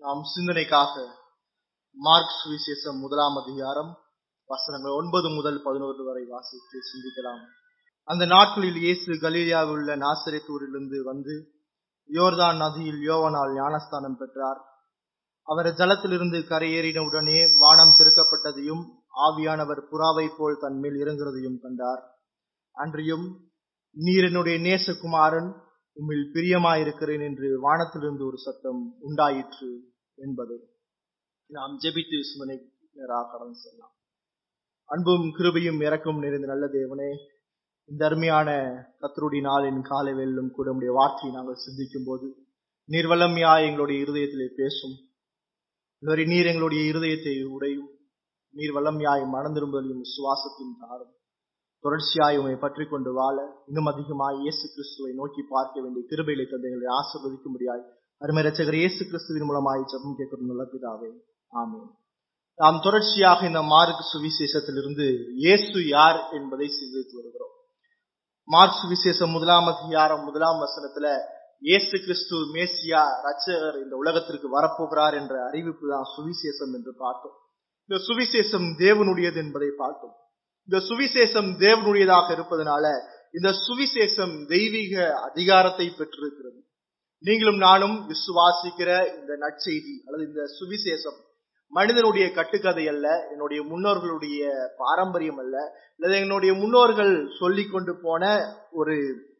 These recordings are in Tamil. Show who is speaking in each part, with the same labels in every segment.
Speaker 1: நாம் சிந்தனைக்காக மார்க் சுவிசேஷம் முதலாம் அதிகாரம் வசனங்கள் ஒன்பது முதல் பதினோரு வரை வாசித்து சிந்திக்கலாம் அந்த நாட்களில் இயேசு கலீலியாவில் உள்ள நாசரேத்தூரிலிருந்து வந்து யோர்தான் நதியில் யோவனால் ஞானஸ்தானம் பெற்றார் அவர் ஜலத்திலிருந்து கரையேறின உடனே வானம் திறக்கப்பட்டதையும் ஆவியானவர் புறாவை போல் தன் மேல் இறங்குறதையும் கண்டார் அன்றியும் நீர் என்னுடைய நேசகுமாரன் உம்மில் பிரியமாயிருக்கிறேன் என்று வானத்திலிருந்து ஒரு சத்தம் உண்டாயிற்று என்பது நாம் ஜெபித்து சிந்தனை கடந்து செல்லலாம் அன்பும் கிருபையும் இறக்கும் நிறைந்த நல்ல தேவனே இந்த அருமையான கத்தருடைய நாளின் காலை வெல்லும் கூட உடைய வார்த்தையை நாங்கள் சிந்திக்கும் போது நீர் வல்லமையா எங்களுடைய இருதயத்திலே பேசும் இதுவரை நீர் எங்களுடைய இருதயத்தை உடையும் நீர் வல்லமையாய் மணந்திரும்பதையும் சுவாசத்தையும் தாரும் தொடர்ச்சியாய் உண்மை பற்றி கொண்டு வாழ இன்னும் அதிகமாய் இயேசு கிறிஸ்துவை நோக்கி பார்க்க வேண்டிய கிருபைகளை தந்தைகளை ஆசிர்வதிக்க முடியாய் அருமை ரச்சகர் இயேசு கிறிஸ்துவின் மூலமாய் ஜபம் கேட்கும் நல்ல பிதாவே ஆமீன் நாம் தொடர்ச்சியாக இந்த மார்க் சுவிசேஷத்திலிருந்து இயேசு யார் என்பதை சிந்தித்து வருகிறோம் மார்க் சுவிசேஷம் முதலாம் அதிகாரம் முதலாம் வசனத்துல இயேசு கிறிஸ்து மேசியா ரச்சகர் இந்த உலகத்திற்கு வரப்போகிறார் என்ற அறிவிப்பு தான் சுவிசேஷம் என்று பார்த்தோம் இந்த சுவிசேஷம் தேவனுடையது என்பதை பார்த்தோம் இந்த சுவிசேஷம் தேவனுடையதாக இருப்பதனால இந்த சுவிசேஷம் தெய்வீக அதிகாரத்தை பெற்றிருக்கிறது நீங்களும் நானும் விசுவாசிக்கிற இந்த நற்செய்தி அல்லது இந்த சுவிசேஷம் மனிதனுடைய கட்டுக்கதை அல்ல என்னுடைய முன்னோர்களுடைய பாரம்பரியம் அல்ல அல்லது என்னுடைய முன்னோர்கள் சொல்லி கொண்டு போன ஒரு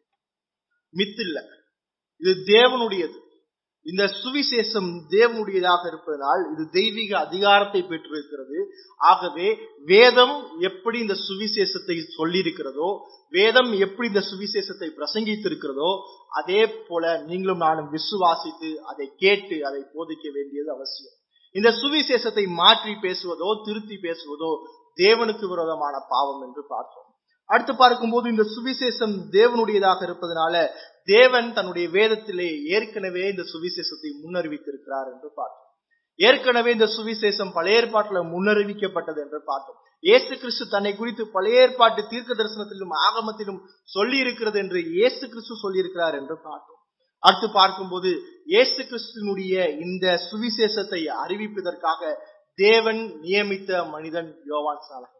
Speaker 1: மித்து இல்ல இது தேவனுடையது இந்த சுவிசேஷம் தேவனுடையதாக இருப்பதனால் இது தெய்வீக அதிகாரத்தை பெற்றிருக்கிறது ஆகவே வேதம் எப்படி இந்த சுவிசேஷத்தை சொல்லியிருக்கிறதோ வேதம் எப்படி இந்த சுவிசேஷத்தை பிரசங்கித்திருக்கிறதோ அதே போல நீங்களும் நானும் விசுவாசித்து அதை கேட்டு அதை போதிக்க வேண்டியது அவசியம் இந்த சுவிசேஷத்தை மாற்றி பேசுவதோ திருத்தி பேசுவதோ தேவனுக்கு விரோதமான பாவம் என்று பார்த்தோம் அடுத்து பார்க்கும்போது இந்த சுவிசேஷம் தேவனுடையதாக இருப்பதனால தேவன் தன்னுடைய வேதத்திலே ஏற்கனவே இந்த சுவிசேஷத்தை முன்னறிவித்திருக்கிறார் என்று பார்த்தோம் ஏற்கனவே இந்த சுவிசேஷம் பழைய ஏற்பாட்டில் முன்னறிவிக்கப்பட்டது என்று பார்த்தோம் இயேசு கிறிஸ்து தன்னை குறித்து பழைய ஏற்பாட்டு தீர்க்க தரிசனத்திலும் ஆகமத்திலும் சொல்லி இருக்கிறது என்று இயேசு கிறிஸ்து சொல்லியிருக்கிறார் என்று பார்த்தோம் அடுத்து பார்க்கும்போது இயேசு கிறிஸ்துனுடைய இந்த சுவிசேஷத்தை அறிவிப்பதற்காக தேவன் நியமித்த மனிதன் யோவான் சாலகன்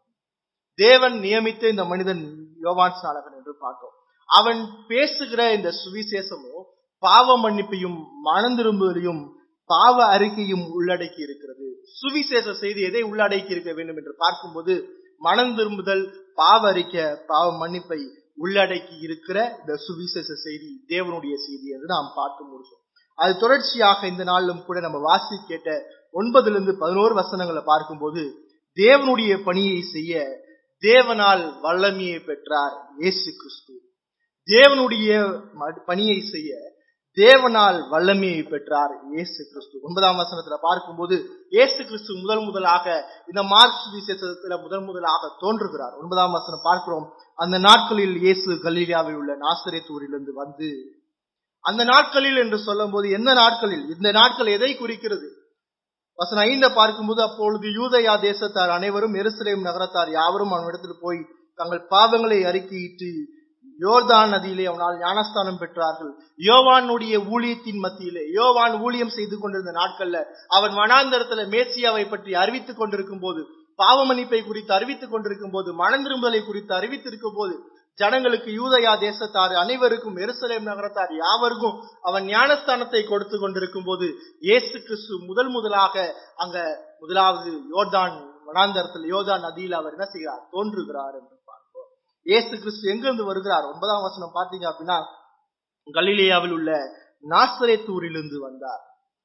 Speaker 1: தேவன் நியமித்த இந்த மனிதன் யோவான் சாலகன் என்று பார்த்தோம் அவன் பேசுகிற இந்த சுவிசேஷமோ பாவ மன்னிப்பையும் மனந்திரும்புவதையும் பாவ அறிக்கையும் உள்ளடக்கி இருக்கிறது சுவிசேஷ செய்தி எதை உள்ளடக்கி இருக்க வேண்டும் என்று பார்க்கும்போது மனம் திரும்புதல் பாவ அறிக்கை பாவ மன்னிப்பை உள்ளடக்கி இருக்கிற இந்த சுவிசேஷ செய்தி தேவனுடைய செய்தி என்று நாம் பார்த்து முடிச்சோம் அது தொடர்ச்சியாக இந்த நாளிலும் கூட நம்ம வாசி கேட்ட ஒன்பதுல இருந்து பதினோரு வசனங்களை பார்க்கும்போது தேவனுடைய பணியை செய்ய தேவனால் வல்லமையை பெற்றார் இயேசு கிறிஸ்து தேவனுடைய பணியை செய்ய தேவனால் வல்லமையை பெற்றார் இயேசு கிறிஸ்து ஒன்பதாம் வசனத்துல பார்க்கும்போது இயேசு கிறிஸ்து முதல் முதலாக இந்த மார்க் விசேஷத்துல முதல் முதலாக தோன்றுகிறார் ஒன்பதாம் வசனம் பார்க்கிறோம் அந்த நாட்களில் இயேசு கலீலியாவில் உள்ள நாசரேத்தூரிலிருந்து வந்து அந்த நாட்களில் என்று சொல்லும் போது எந்த நாட்களில் இந்த நாட்கள் எதை குறிக்கிறது வசனம் ஐந்த பார்க்கும்போது அப்பொழுது யூதயா தேசத்தார் அனைவரும் எருசலேம் நகரத்தார் யாவரும் அவனிடத்தில் போய் தங்கள் பாவங்களை அறிக்கையிட்டு யோர்தான் நதியிலே அவனால் ஞானஸ்தானம் பெற்றார்கள் யோவானுடைய ஊழியத்தின் மத்தியிலே யோவான் ஊழியம் செய்து கொண்டிருந்த நாட்கள்ல அவன் வனாந்தரத்துல மேசியாவை பற்றி அறிவித்துக் கொண்டிருக்கும் போது பாவமன்னிப்பை குறித்து அறிவித்துக் கொண்டிருக்கும் போது மனந்திரும்பலை குறித்து அறிவித்திருக்கும் போது ஜனங்களுக்கு யூதயா தேசத்தார் அனைவருக்கும் எருசலேம் நகரத்தார் யாவருக்கும் அவன் ஞானஸ்தானத்தை கொடுத்து கொண்டிருக்கும் போது இயேசு கிறிஸ்து முதல் முதலாக அங்க முதலாவது யோர்தான் வனாந்தரத்தில் யோர்தான் நதியில் அவர் என்ன செய்கிறார் தோன்றுகிறார் என்று பார்ப்போம் இயேசு கிறிஸ்து எங்கிருந்து வருகிறார் ஒன்பதாம் வசனம் பார்த்தீங்க அப்படின்னா கலிலேயாவில் உள்ள நாசரேத்தூரிலிருந்து வந்தார்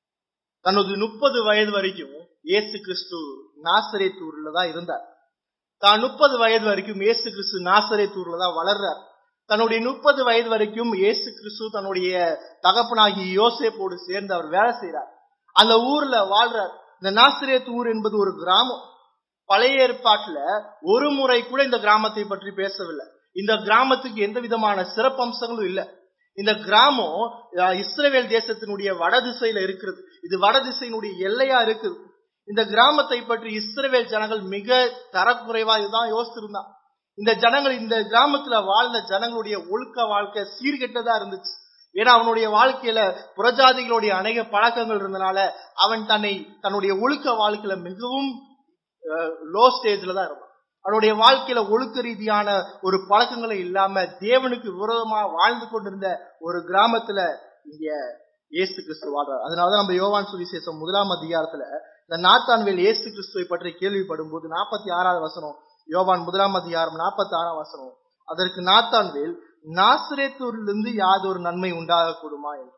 Speaker 1: தனது முப்பது வயது வரைக்கும் இயேசு கிறிஸ்து நாசரேத்தூர்ல தான் இருந்தார் தான் முப்பது வயது வரைக்கும் இயேசு கிறிஸ்து நாசரேத்தூர்ல தான் வளர்றார் தன்னுடைய முப்பது வயது வரைக்கும் இயேசு கிறிஸ்து தன்னுடைய தகப்பனாகி யோசேப்போடு சேர்ந்து அவர் வேலை செய்யறார் அந்த ஊர்ல வாழ்றார் இந்த நாசிரியத் ஊர் என்பது ஒரு கிராமம் பழைய ஏற்பாட்டுல ஒரு முறை கூட இந்த கிராமத்தை பற்றி பேசவில்லை இந்த கிராமத்துக்கு எந்த விதமான சிறப்பம்சங்களும் இல்லை இந்த கிராமம் இஸ்ரேல் தேசத்தினுடைய வட திசையில இருக்கிறது இது வட திசையினுடைய எல்லையா இருக்குது இந்த கிராமத்தை பற்றி இஸ்ரேல் ஜனங்கள் மிக தரக்குறைவா இதுதான் யோசிச்சிருந்தான் இந்த ஜனங்கள் இந்த கிராமத்துல வாழ்ந்த ஜனங்களுடைய ஒழுக்க வாழ்க்கை சீர்கெட்டதா இருந்துச்சு ஏன்னா அவனுடைய வாழ்க்கையில புறஜாதிகளுடைய அநேக பழக்கங்கள் இருந்தனால அவன் தன்னை தன்னுடைய ஒழுக்க வாழ்க்கையில மிகவும் லோ ஸ்டேஜ்ல தான் இருந்தான் அவனுடைய வாழ்க்கையில ஒழுக்க ரீதியான ஒரு பழக்கங்களை இல்லாம தேவனுக்கு விரோதமா வாழ்ந்து கொண்டிருந்த ஒரு கிராமத்துல இங்க இயேசு கிறிஸ்து வாழ்றார் அதனாலதான் நம்ம யோவான் சுவிசேஷம் முதலாம் அதிகாரத்துல இந்த நாத்தான்வேல் இயேசு கிறிஸ்துவை பற்றி கேள்விப்படும் போது நாற்பத்தி ஆறாவது வசனம் யோவான் முதலாம் அதிகாரம் நாற்பத்தி ஆறாம் வசனம் அதற்கு நாத்தான்வேல் நாசிரேத்தூரிலிருந்து யாதொரு நன்மை உண்டாக கூடுமா என்றார்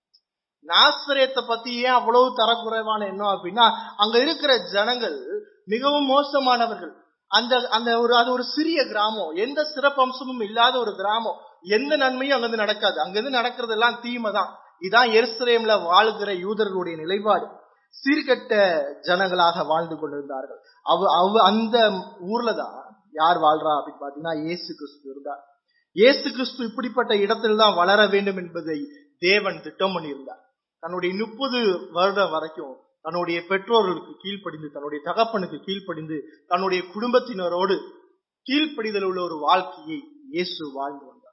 Speaker 1: நாசிரேத்தை பத்தி ஏன் அவ்வளவு தரக்குறைவான எண்ணம் அப்படின்னா அங்க இருக்கிற ஜனங்கள் மிகவும் மோசமானவர்கள் அந்த அந்த ஒரு அது ஒரு சிறிய கிராமம் எந்த சிறப்பம்சமும் இல்லாத ஒரு கிராமம் எந்த நன்மையும் அங்கிருந்து நடக்காது அங்கிருந்து நடக்கிறது எல்லாம் தீமை தான் இதான் எருசலேம்ல வாழுகிற யூதர்களுடைய நிலைப்பாடு சீர்கெட்ட ஜனங்களாக வாழ்ந்து கொண்டிருந்தார்கள் அவ அவ அந்த ஊர்ல தான் யார் வாழ்றா அப்படின்னு பாத்தீங்கன்னா இயேசு கிறிஸ்து இருந்தார் இயேசு கிறிஸ்து இப்படிப்பட்ட இடத்தில் தான் வளர வேண்டும் என்பதை தேவன் திட்டம் பண்ணியிருந்தார் தன்னுடைய முப்பது வருடம் வரைக்கும் தன்னுடைய பெற்றோர்களுக்கு கீழ்ப்படிந்து தன்னுடைய தகப்பனுக்கு கீழ்ப்படிந்து தன்னுடைய குடும்பத்தினரோடு கீழ்ப்படிதல் உள்ள ஒரு வாழ்க்கையை இயேசு வாழ்ந்து வந்தார்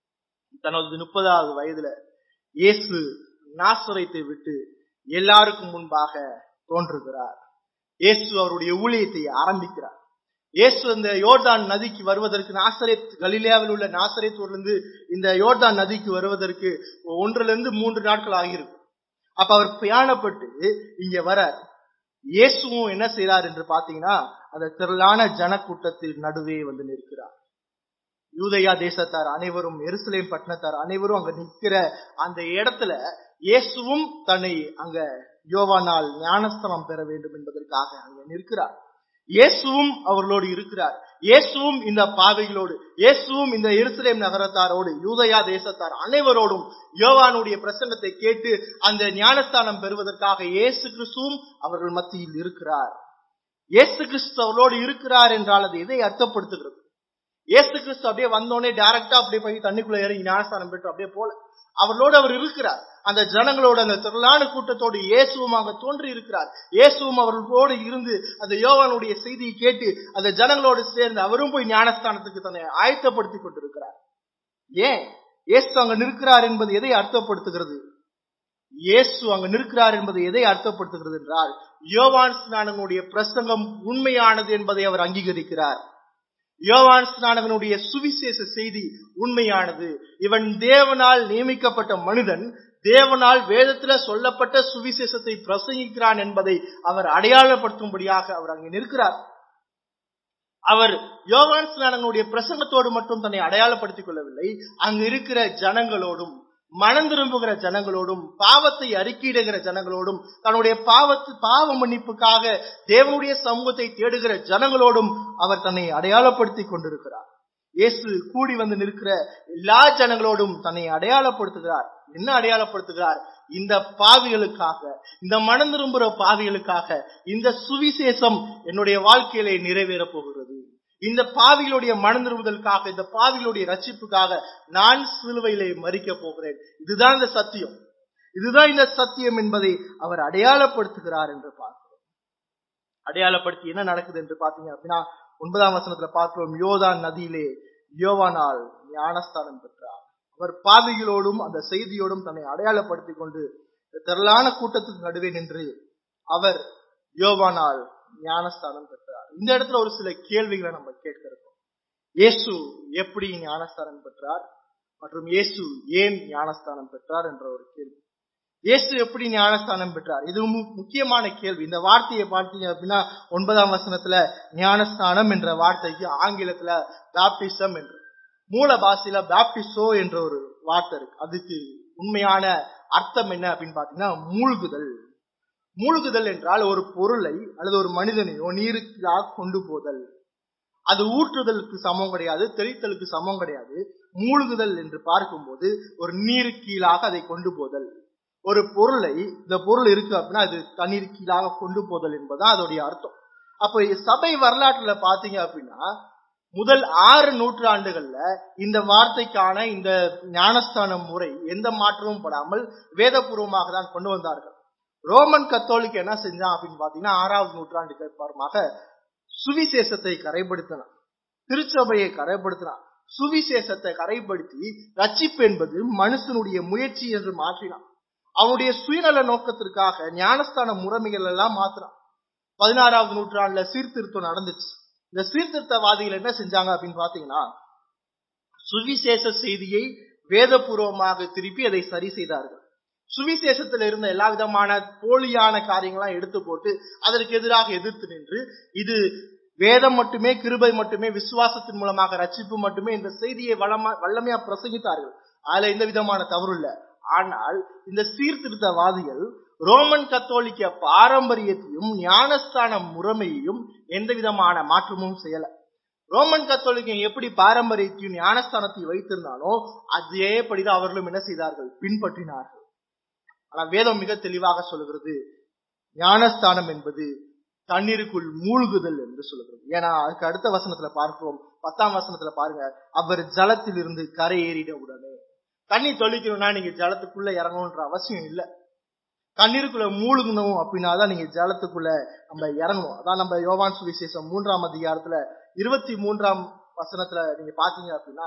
Speaker 1: தனது முப்பதாவது வயதுல இயேசு நாசுரைத்தை விட்டு எல்லாருக்கும் முன்பாக தோன்றுகிறார் இயேசு அவருடைய ஊழியத்தை ஆரம்பிக்கிறார் இயேசு அந்த யோர்தான் நதிக்கு வருவதற்கு நாசரேத் கலிலியாவில் உள்ள நாசரேத்தூர்லேருந்து இந்த யோர்தான் நதிக்கு வருவதற்கு ஒன்றுல இருந்து மூன்று நாட்கள் ஆகியிருக்கும் அப்ப அவர் பிரயாணப்பட்டு இங்க வர இயேசுவும் என்ன செய்யறார் என்று பாத்தீங்கன்னா அந்த திரளான ஜனக்கூட்டத்தில் நடுவே வந்து நிற்கிறார் யூதயா தேசத்தார் அனைவரும் எருசலேம் பட்டணத்தார் அனைவரும் அங்க நிற்கிற அந்த இடத்துல இயேசுவும் தன்னை அங்க யோவானால் ஞானஸ்தலம் பெற வேண்டும் என்பதற்காக அங்க நிற்கிறார் இயேசுவும் அவர்களோடு இருக்கிறார் இயேசுவும் இந்த பாவைகளோடு இயேசுவும் இந்த எருசலேம் நகரத்தாரோடு யூதயா தேசத்தார் அனைவரோடும் யோவானுடைய பிரசங்கத்தை கேட்டு அந்த ஞானஸ்தானம் பெறுவதற்காக இயேசு கிறிஸ்துவும் அவர்கள் மத்தியில் இருக்கிறார் இயேசு கிறிஸ்து அவர்களோடு இருக்கிறார் என்றால் அது எதை அர்த்தப்படுத்துகிறது இயேசு கிறிஸ்து அப்படியே வந்தோடனே டைரக்டா அப்படியே போய் தண்ணிக்குள்ள இறங்கி ஞானஸ்தானம் பெற்று அப்படியே போல அவர்களோடு அவர் இருக்கிறார் அந்த ஜனங்களோட அந்த திரளான கூட்டத்தோடு இயேசுவும் அங்க தோன்றி இருக்கிறார் இயேசுவும் அவர்களோடு இருந்து அந்த யோவானுடைய செய்தியை கேட்டு அந்த ஜனங்களோடு சேர்ந்து அவரும் போய் ஞானஸ்தானத்துக்கு தன்னை ஆயத்தப்படுத்திக் கொண்டிருக்கிறார் ஏன் இயேசு அங்க நிற்கிறார் என்பது எதை அர்த்தப்படுத்துகிறது இயேசு அங்க நிற்கிறார் என்பது எதை அர்த்தப்படுத்துகிறது என்றால் யோவான் ஸ்நானனுடைய பிரசங்கம் உண்மையானது என்பதை அவர் அங்கீகரிக்கிறார் யோவான் ஸ்நானகனுடைய சுவிசேஷ செய்தி உண்மையானது இவன் தேவனால் நியமிக்கப்பட்ட மனிதன் தேவனால் வேதத்துல சொல்லப்பட்ட சுவிசேஷத்தை பிரசங்கிக்கிறான் என்பதை அவர் அடையாளப்படுத்தும்படியாக அவர் அங்கே நிற்கிறார் அவர் யோவான் ஸ்நானகனுடைய பிரசங்கத்தோடு மட்டும் தன்னை அடையாளப்படுத்திக் கொள்ளவில்லை அங்கு இருக்கிற ஜனங்களோடும் மனம் திரும்புகிற ஜனங்களோடும் பாவத்தை அறிக்கையிடுகிற ஜனங்களோடும் தன்னுடைய பாவத்து பாவ மன்னிப்புக்காக தேவனுடைய சமூகத்தை தேடுகிற ஜனங்களோடும் அவர் தன்னை அடையாளப்படுத்திக் கொண்டிருக்கிறார் இயேசு கூடி வந்து நிற்கிற எல்லா ஜனங்களோடும் தன்னை அடையாளப்படுத்துகிறார் என்ன அடையாளப்படுத்துகிறார் இந்த பாவிகளுக்காக இந்த மனம் திரும்புகிற பாவிகளுக்காக இந்த சுவிசேஷம் என்னுடைய வாழ்க்கையிலே நிறைவேற போகிறது இந்த பாவிகளுடைய மனந்திரும்புதலுக்காக இந்த பாவிகளுடைய ரட்சிப்புக்காக நான் சிலுவையிலே மறிக்க போகிறேன் இதுதான் இந்த சத்தியம் இதுதான் இந்த சத்தியம் என்பதை அவர் அடையாளப்படுத்துகிறார் என்று பார்க்கிறோம் அடையாளப்படுத்தி என்ன நடக்குது என்று பாத்தீங்க அப்படின்னா ஒன்பதாம் வசனத்துல பார்க்கிறோம் யோதான் நதியிலே யோவானால் ஞானஸ்தானம் பெற்றார் அவர் பாவிகளோடும் அந்த செய்தியோடும் தன்னை அடையாளப்படுத்திக் கொண்டு திரளான கூட்டத்துக்கு நடுவே நின்று அவர் யோவானால் ஞானஸ்தானம் பெற்றார் இந்த இடத்துல ஒரு சில கேள்விகளை நம்ம கேட்க இருக்கோம் இயேசு எப்படி ஞானஸ்தானம் பெற்றார் மற்றும் இயேசு ஏன் ஞானஸ்தானம் பெற்றார் என்ற ஒரு கேள்வி இயேசு எப்படி ஞானஸ்தானம் பெற்றார் இது முக்கியமான கேள்வி இந்த வார்த்தையை பார்த்தீங்க அப்படின்னா ஒன்பதாம் வசனத்துல ஞானஸ்தானம் என்ற வார்த்தைக்கு ஆங்கிலத்துல பாப்டிசம் என்று மூல பாஷையில பாப்டிசோ என்ற ஒரு வார்த்தை இருக்கு அதுக்கு உண்மையான அர்த்தம் என்ன அப்படின்னு பாத்தீங்கன்னா மூழ்குதல் மூழ்குதல் என்றால் ஒரு பொருளை அல்லது ஒரு மனிதனையோ நீருக்காக கொண்டு போதல் அது ஊற்றுதலுக்கு சமம் கிடையாது தெளித்தலுக்கு சமம் கிடையாது மூழ்குதல் என்று பார்க்கும்போது ஒரு நீரு கீழாக அதை கொண்டு போதல் ஒரு பொருளை இந்த பொருள் இருக்கு அப்படின்னா அது தண்ணீர் கீழாக கொண்டு போதல் என்பதுதான் அதோடைய அர்த்தம் அப்ப சபை வரலாற்றுல பாத்தீங்க அப்படின்னா முதல் ஆறு நூற்றாண்டுகள்ல இந்த வார்த்தைக்கான இந்த ஞானஸ்தான முறை எந்த மாற்றமும் படாமல் வேதபூர்வமாக தான் கொண்டு வந்தார்கள் ரோமன் கத்தோலிக்க என்ன செஞ்சான் அப்படின்னு பாத்தீங்கன்னா ஆறாவது நூற்றாண்டுக்கு அப்புறமாக சுவிசேஷத்தை கரைப்படுத்தினான் திருச்சபையை கரைப்படுத்தினான் சுவிசேஷத்தை கரைப்படுத்தி ரட்சிப்பு என்பது மனுஷனுடைய முயற்சி என்று மாற்றினான் அவனுடைய சுயநல நோக்கத்திற்காக ஞானஸ்தான முறைமைகள் எல்லாம் மாத்தினான் பதினாறாவது நூற்றாண்டுல சீர்திருத்தம் நடந்துச்சு இந்த சீர்திருத்தவாதிகள் என்ன செஞ்சாங்க அப்படின்னு பாத்தீங்கன்னா சுவிசேஷ செய்தியை வேதபூர்வமாக திருப்பி அதை சரி செய்தார்கள் சுவிசேஷத்தில் இருந்த எல்லா விதமான போலியான காரியங்களாம் எடுத்து போட்டு அதற்கு எதிராக எதிர்த்து நின்று இது வேதம் மட்டுமே கிருபை மட்டுமே விசுவாசத்தின் மூலமாக ரட்சிப்பு மட்டுமே இந்த செய்தியை வளமா வல்லமையா பிரசங்கித்தார்கள் அதுல எந்த விதமான தவறு இல்ல ஆனால் இந்த சீர்திருத்தவாதிகள் ரோமன் கத்தோலிக்க பாரம்பரியத்தையும் ஞானஸ்தான முறைமையையும் எந்த விதமான மாற்றமும் செய்யல ரோமன் கத்தோலிக்கம் எப்படி பாரம்பரியத்தையும் ஞானஸ்தானத்தையும் வைத்திருந்தானோ அதேபடிதான் அவர்களும் என்ன செய்தார்கள் பின்பற்றினார்கள் ஆனா வேதம் மிக தெளிவாக சொல்லுகிறது ஞானஸ்தானம் என்பது தண்ணீருக்குள் மூழ்குதல் என்று சொல்லுகிறது ஏன்னா அதுக்கு அடுத்த வசனத்துல பார்க்கிறோம் பத்தாம் வசனத்துல பாருங்க அவர் ஜலத்தில் இருந்து கரை ஏறிட உடனே தண்ணி தொளிக்கணும்னா நீங்க ஜலத்துக்குள்ள இறங்கணும்ன்ற அவசியம் இல்ல தண்ணீருக்குள்ள மூழ்கணும் அப்படின்னா தான் நீங்க ஜலத்துக்குள்ள நம்ம இறங்கணும் அதான் நம்ம யோவான் சுவிசேஷம் மூன்றாம் அதிகாரத்துல இருபத்தி மூன்றாம் வசனத்துல நீங்க பாத்தீங்க அப்படின்னா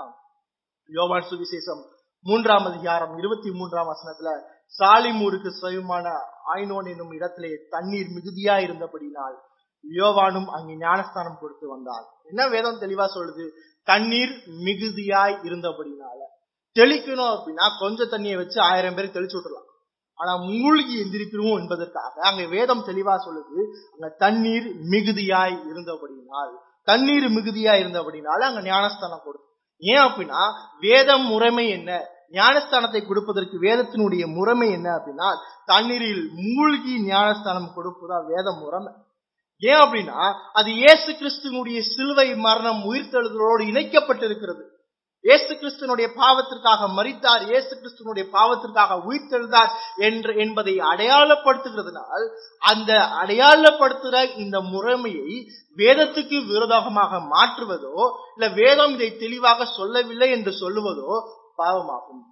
Speaker 1: யோவான் சுவிசேஷம் மூன்றாம் அதிகாரம் இருபத்தி மூன்றாம் வசனத்துல சாலிமூருக்கு சுயமான ஆயினோன் என்னும் இடத்திலே தண்ணீர் மிகுதியா இருந்தபடினால் யோவானும் அங்கே ஞானஸ்தானம் கொடுத்து வந்தார் என்ன வேதம் தெளிவா சொல்லுது தண்ணீர் மிகுதியாய் இருந்தபடினால தெளிக்கணும் அப்படின்னா கொஞ்சம் தண்ணியை வச்சு ஆயிரம் பேர் தெளிச்சு விட்டுலாம் ஆனா மூழ்கி எந்திரிக்கணும் என்பதற்காக அங்க வேதம் தெளிவா சொல்லுது அங்க தண்ணீர் மிகுதியாய் இருந்தபடினால் தண்ணீர் மிகுதியா இருந்தபடினால அங்க ஞானஸ்தானம் கொடுத்து ஏன் அப்படின்னா வேதம் முறைமை என்ன ஞானஸ்தானத்தை கொடுப்பதற்கு வேதத்தினுடைய முறைமை என்ன அப்படின்னா தண்ணீரில் மூழ்கி ஞானஸ்தானம் கொடுப்பதா வேத முறைமை ஏன் அப்படின்னா அது இயேசு கிறிஸ்துவனுடைய சிலுவை மரணம் உயிர்த்தெழுதலோடு இணைக்கப்பட்டிருக்கிறது இயேசு கிறிஸ்துவனுடைய பாவத்திற்காக மறித்தார் இயேசு கிறிஸ்துவனுடைய பாவத்திற்காக உயிர்த்தெழுந்தார் என்று என்பதை அடையாளப்படுத்துகிறதுனால் அந்த அடையாளப்படுத்துகிற இந்த முறைமையை வேதத்துக்கு விரோதமாக மாற்றுவதோ இல்ல வேதம் இதை தெளிவாக சொல்லவில்லை என்று சொல்லுவதோ பாவமாகும்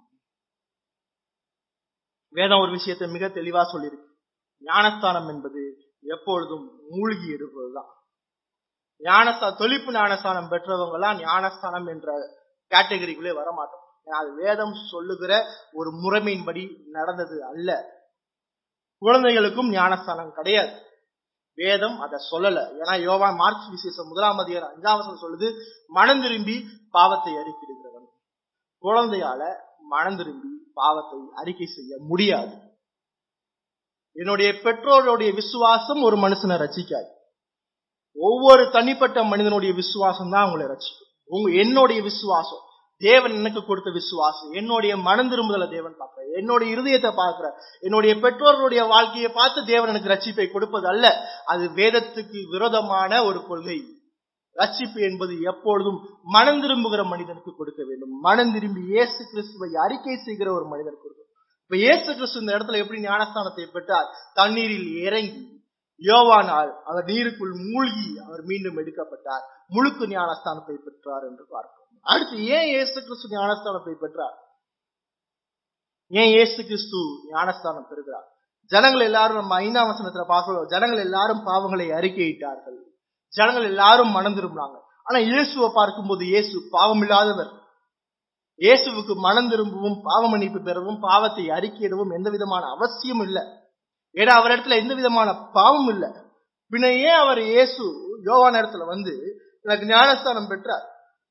Speaker 1: வேதம் ஒரு விஷயத்தை மிக தெளிவா சொல்லியிருக்கு ஞானஸ்தானம் என்பது எப்பொழுதும் மூழ்கி எடுப்பதுதான் ஞானஸ்தா தொழிப்பு ஞானஸ்தானம் பெற்றவங்க எல்லாம் ஞானஸ்தானம் என்ற கேட்டகரிக்குள்ளே வரமாட்டோம் ஏன்னா அது வேதம் சொல்லுகிற ஒரு முறைமையின்படி நடந்தது அல்ல குழந்தைகளுக்கும் ஞானஸ்தானம் கிடையாது வேதம் அதை சொல்லல ஏன்னா யோவா மார்க்ஸ் விசேஷம் முதலாம் அதிகாரம் அஞ்சாம் வசனம் சொல்லுது மனம் திரும்பி பாவத்தை அறிக்கிடுகிறவன் குழந்தையால மனம் திரும்பி பாவத்தை அறிக்கை செய்ய முடியாது என்னுடைய பெற்றோருடைய விசுவாசம் ஒரு மனுஷனை ரசிக்காது ஒவ்வொரு தனிப்பட்ட மனிதனுடைய விசுவாசம் தான் உங்களை ரசிக்கும் உங்க என்னுடைய விசுவாசம் தேவன் எனக்கு கொடுத்த விசுவாசம் என்னுடைய மனம் திரும்புதல தேவன் பார்க்கிற என்னுடைய இருதயத்தை பார்க்கிற என்னுடைய பெற்றோர்களுடைய வாழ்க்கையை பார்த்து தேவன் எனக்கு ரட்சிப்பை கொடுப்பது அல்ல அது வேதத்துக்கு விரோதமான ஒரு கொள்கை ரட்சிப்பு என்பது எப்பொழுதும் மனம் திரும்புகிற மனிதனுக்கு கொடுக்க வேண்டும் மனம் திரும்பி இயேசு கிறிஸ்துவை அறிக்கை செய்கிற ஒரு மனிதன் கொடுக்கும் இப்ப இயேசு கிறிஸ்து இந்த இடத்துல எப்படி ஞானஸ்தானத்தை பெற்றார் தண்ணீரில் இறங்கி யோவானால் அவர் நீருக்குள் மூழ்கி அவர் மீண்டும் எடுக்கப்பட்டார் முழுக்கு ஞானஸ்தானத்தை பெற்றார் என்று பார்க்கிறோம் அடுத்து ஏன் இயேசு கிறிஸ்து ஞானஸ்தானத்தை பெற்றார் ஏன் இயேசு கிறிஸ்து ஞானஸ்தானம் பெறுகிறார் ஜனங்கள் எல்லாரும் நம்ம ஐந்தாம் வசனத்துல பார்க்கிறோம் ஜனங்கள் எல்லாரும் பாவங்களை அறிக்கையிட்டார்கள் ஜனங்கள் எல்லாரும் மனம் திரும்பினாங்க ஆனா இயேசுவை பார்க்கும்போது இயேசு பாவம் இல்லாதவர் இயேசுவுக்கு மனம் திரும்பவும் பாவ மன்னிப்பு பெறவும் பாவத்தை அறிக்கையிடவும் எந்த விதமான அவசியம் இல்லை ஏன்னா அவர் இடத்துல எந்த விதமான பாவம் இல்லை பின்ன ஏன் அவர் இயேசு யோவான் இடத்துல வந்து எனக்கு ஞானஸ்தானம் பெற்றார்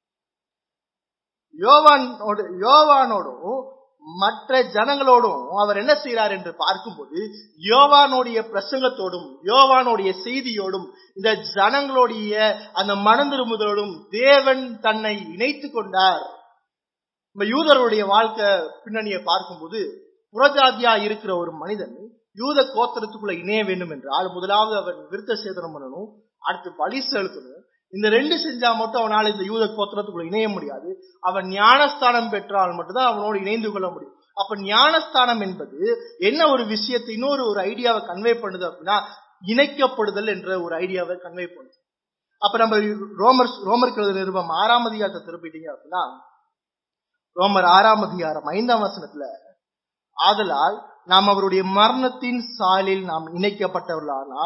Speaker 1: யோவானோடு யோவானோடும் மற்ற ஜனங்களோடும் அவர் என்ன செய்யறார் என்று பார்க்கும்போது யோவானுடைய பிரசங்கத்தோடும் யோவானுடைய செய்தியோடும் இந்த ஜனங்களுடைய அந்த மனம் திரும்புதலோடும் தேவன் தன்னை இணைத்து கொண்டார் நம்ம யூதருடைய வாழ்க்கை பின்னணியை பார்க்கும்போது புறஜாதியா இருக்கிற ஒரு மனிதன் யூத கோத்திரத்துக்குள்ள இணைய வேண்டும் என்றால் முதலாவது அவன் விருத்த சேதனம் பண்ணணும் அடுத்து பலி செலுத்தணும் இந்த ரெண்டு செஞ்சா மட்டும் அவனால் இந்த யூத கோத்திரத்துக்குள்ள இணைய முடியாது அவன் ஞானஸ்தானம் பெற்றால் மட்டும்தான் அவனோடு இணைந்து கொள்ள முடியும் அப்ப ஞானஸ்தானம் என்பது என்ன ஒரு விஷயத்தை இன்னொரு ஒரு ஐடியாவை கன்வே பண்ணுது அப்படின்னா இணைக்கப்படுதல் என்ற ஒரு ஐடியாவை கன்வே பண்ணுது அப்ப நம்ம ரோமர் ரோமர் கழுத நிருபம் ஆறாம் அதிகாரத்தை திருப்பிட்டீங்க அப்படின்னா ரோமர் ஆறாம் அதிகாரம் ஐந்தாம் வசனத்துல ஆதலால் நாம் அவருடைய மரணத்தின் சாலில் நாம் இணைக்கப்பட்டவர்களானால்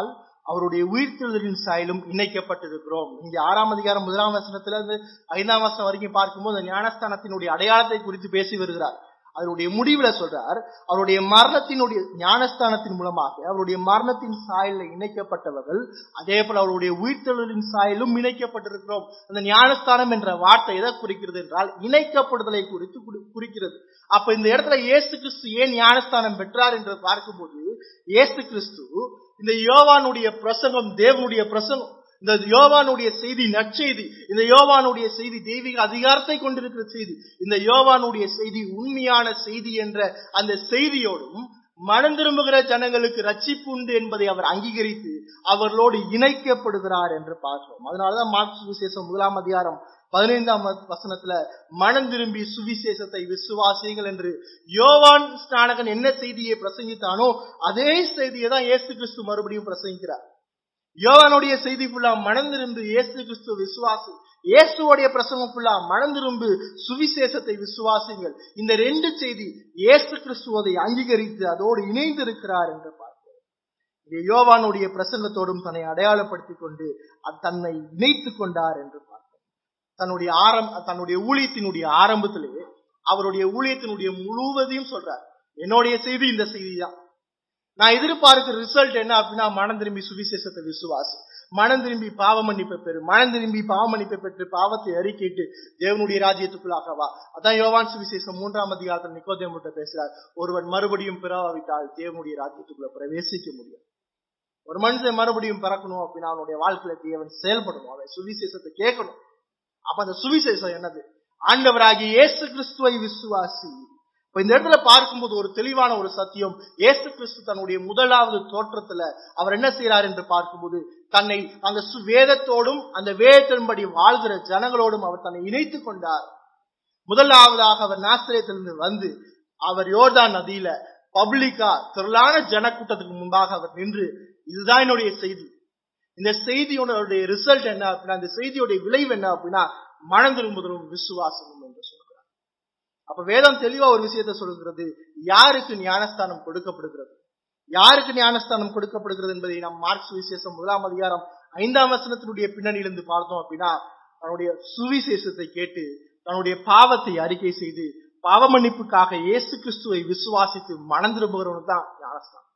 Speaker 1: அவருடைய உயிர்த்தெழுதலின் சாயலும் இணைக்கப்பட்டிருக்கிறோம் இங்க ஆறாம் அதிகாரம் முதலாம் வசனத்துல இருந்து ஐந்தாம் வசனம் வரைக்கும் பார்க்கும்போது அந்த ஞானஸ்தானத்தினுடைய அடையாளத்தை குறித்து பேசி வருகிறார் அதனுடைய முடிவுல சொல்றார் அவருடைய மரணத்தினுடைய ஞானஸ்தானத்தின் மூலமாக அவருடைய மரணத்தின் சாயலில் இணைக்கப்பட்டவர்கள் அதே போல அவருடைய உயிர்த்தெழுதலின் சாயலும் இணைக்கப்பட்டிருக்கிறோம் அந்த ஞானஸ்தானம் என்ற வார்த்தை எதை குறிக்கிறது என்றால் இணைக்கப்படுதலை குறித்து குறி- குறிக்கிறது அப்ப இந்த இடத்துல இயேசு கிறிஸ்து ஏன் ஞானஸ்தானம் பெற்றார் என்று பார்க்கும்போது இயேசு கிறிஸ்து இந்த யோவானுடைய பிரசங்கம் தேவனுடைய பிரசங்கம் இந்த யோவானுடைய செய்தி நற்செய்தி இந்த யோவானுடைய செய்தி தெய்வீக அதிகாரத்தை கொண்டிருக்கிற செய்தி இந்த யோவானுடைய செய்தி உண்மையான செய்தி என்ற அந்த செய்தியோடும் மனம் திரும்புகிற ஜனங்களுக்கு ரட்சிப்பு உண்டு என்பதை அவர் அங்கீகரித்து அவர்களோடு இணைக்கப்படுகிறார் என்று பார்க்கிறோம் அதனாலதான் மார்க்ஸ் விசேஷம் முதலாம் அதிகாரம் பதினைந்தாம் வசனத்துல மனம் திரும்பி சுவிசேஷத்தை விசுவாசிகள் என்று யோவான் ஸ்நானகன் என்ன செய்தியை பிரசங்கித்தானோ அதே செய்தியை தான் இயேசு கிறிஸ்து மறுபடியும் பிரசங்கிக்கிறார் யோவானுடைய செய்தி ஃபுல்லா மனம் திரும்பி இயேசு கிறிஸ்து விசுவாசி இயேசுவோடைய பிரசங்கம் ஃபுல்லா மனம் திரும்பு சுவிசேஷத்தை விசுவாசிங்கள் இந்த ரெண்டு செய்தி இயேசு கிறிஸ்துவதை அங்கீகரித்து அதோடு இணைந்து இருக்கிறார் என்று பார்க்கிறோம் இங்கே யோவானுடைய பிரசங்கத்தோடும் தன்னை அடையாளப்படுத்திக் கொண்டு அது தன்னை இணைத்துக் கொண்டார் என்று பார்க்கிறோம் தன்னுடைய ஆரம் தன்னுடைய ஊழியத்தினுடைய ஆரம்பத்திலே அவருடைய ஊழியத்தினுடைய முழுவதையும் சொல்றார் என்னுடைய செய்தி இந்த செய்தி தான் நான் எதிர்பார்க்கிற ரிசல்ட் என்ன அப்படின்னா மனம் திரும்பி சுவிசேஷத்தை விசுவாசி மனம் திரும்பி பாவ மன்னிப்பை பெறு மனம் திரும்பி பாவ மன்னிப்பை பெற்று பாவத்தை அறிக்கையிட்டு தேவனுடைய ராஜ்யத்துக்குள்ளாக வா அதான் யோவான் சுவிசேஷம் மூன்றாம் அதிகாரத்தில் நிக்கோதேமுட்ட பேசுறார் ஒருவன் மறுபடியும் பிறவாவிட்டால் தேவனுடைய ராஜ்யத்துக்குள்ள பிரவேசிக்க முடியும் ஒரு மனுஷன் மறுபடியும் பிறக்கணும் அப்படின்னா அவனுடைய வாழ்க்கையில தேவன் செயல்படணும் அவன் சுவிசேஷத்தை கேட்கணும் அப்ப அந்த சுவிசேஷம் என்னது ஆண்டவராகிய இயேசு கிறிஸ்துவை விசுவாசி இப்ப இந்த இடத்துல பார்க்கும்போது ஒரு தெளிவான ஒரு சத்தியம் இயேசு கிறிஸ்து தன்னுடைய முதலாவது தோற்றத்துல அவர் என்ன செய்யறார் என்று பார்க்கும்போது தன்னை அந்த சு- வேதத்தோடும் அந்த வேதத்தின்படி வாழ்கிற ஜனங்களோடும் அவர் தன்னை இணைத்துக் கொண்டார் முதலாவதாக அவர் நாசிரியத்திலிருந்து வந்து அவர் யோர்தான் நதியில பப்ளிக்கா திரளான ஜனக்கூட்டத்துக்கு முன்பாக அவர் நின்று இதுதான் என்னுடைய செய்தி இந்த செய்தியோட ரிசல்ட் என்ன அப்படின்னா இந்த செய்தியோட விளைவு என்ன அப்படின்னா மனம் திரும்புதலும் விசுவாசமும் என்று சொல்கிறார் அப்ப வேதம் தெளிவா ஒரு விஷயத்தை சொல்லுகிறது யாருக்கு ஞானஸ்தானம் கொடுக்கப்படுகிறது யாருக்கு ஞானஸ்தானம் கொடுக்கப்படுகிறது என்பதை நாம் மார்க்ஸ் விசேஷம் முதலாம் அதிகாரம் ஐந்தாம் வசனத்தினுடைய பின்னணியிலிருந்து பார்த்தோம் அப்படின்னா தன்னுடைய சுவிசேஷத்தை கேட்டு தன்னுடைய பாவத்தை அறிக்கை செய்து பாவ மன்னிப்புக்காக இயேசு கிறிஸ்துவை விசுவாசித்து மனம் திரும்புகிறவனுக்கு தான் ஞானஸ்தானம்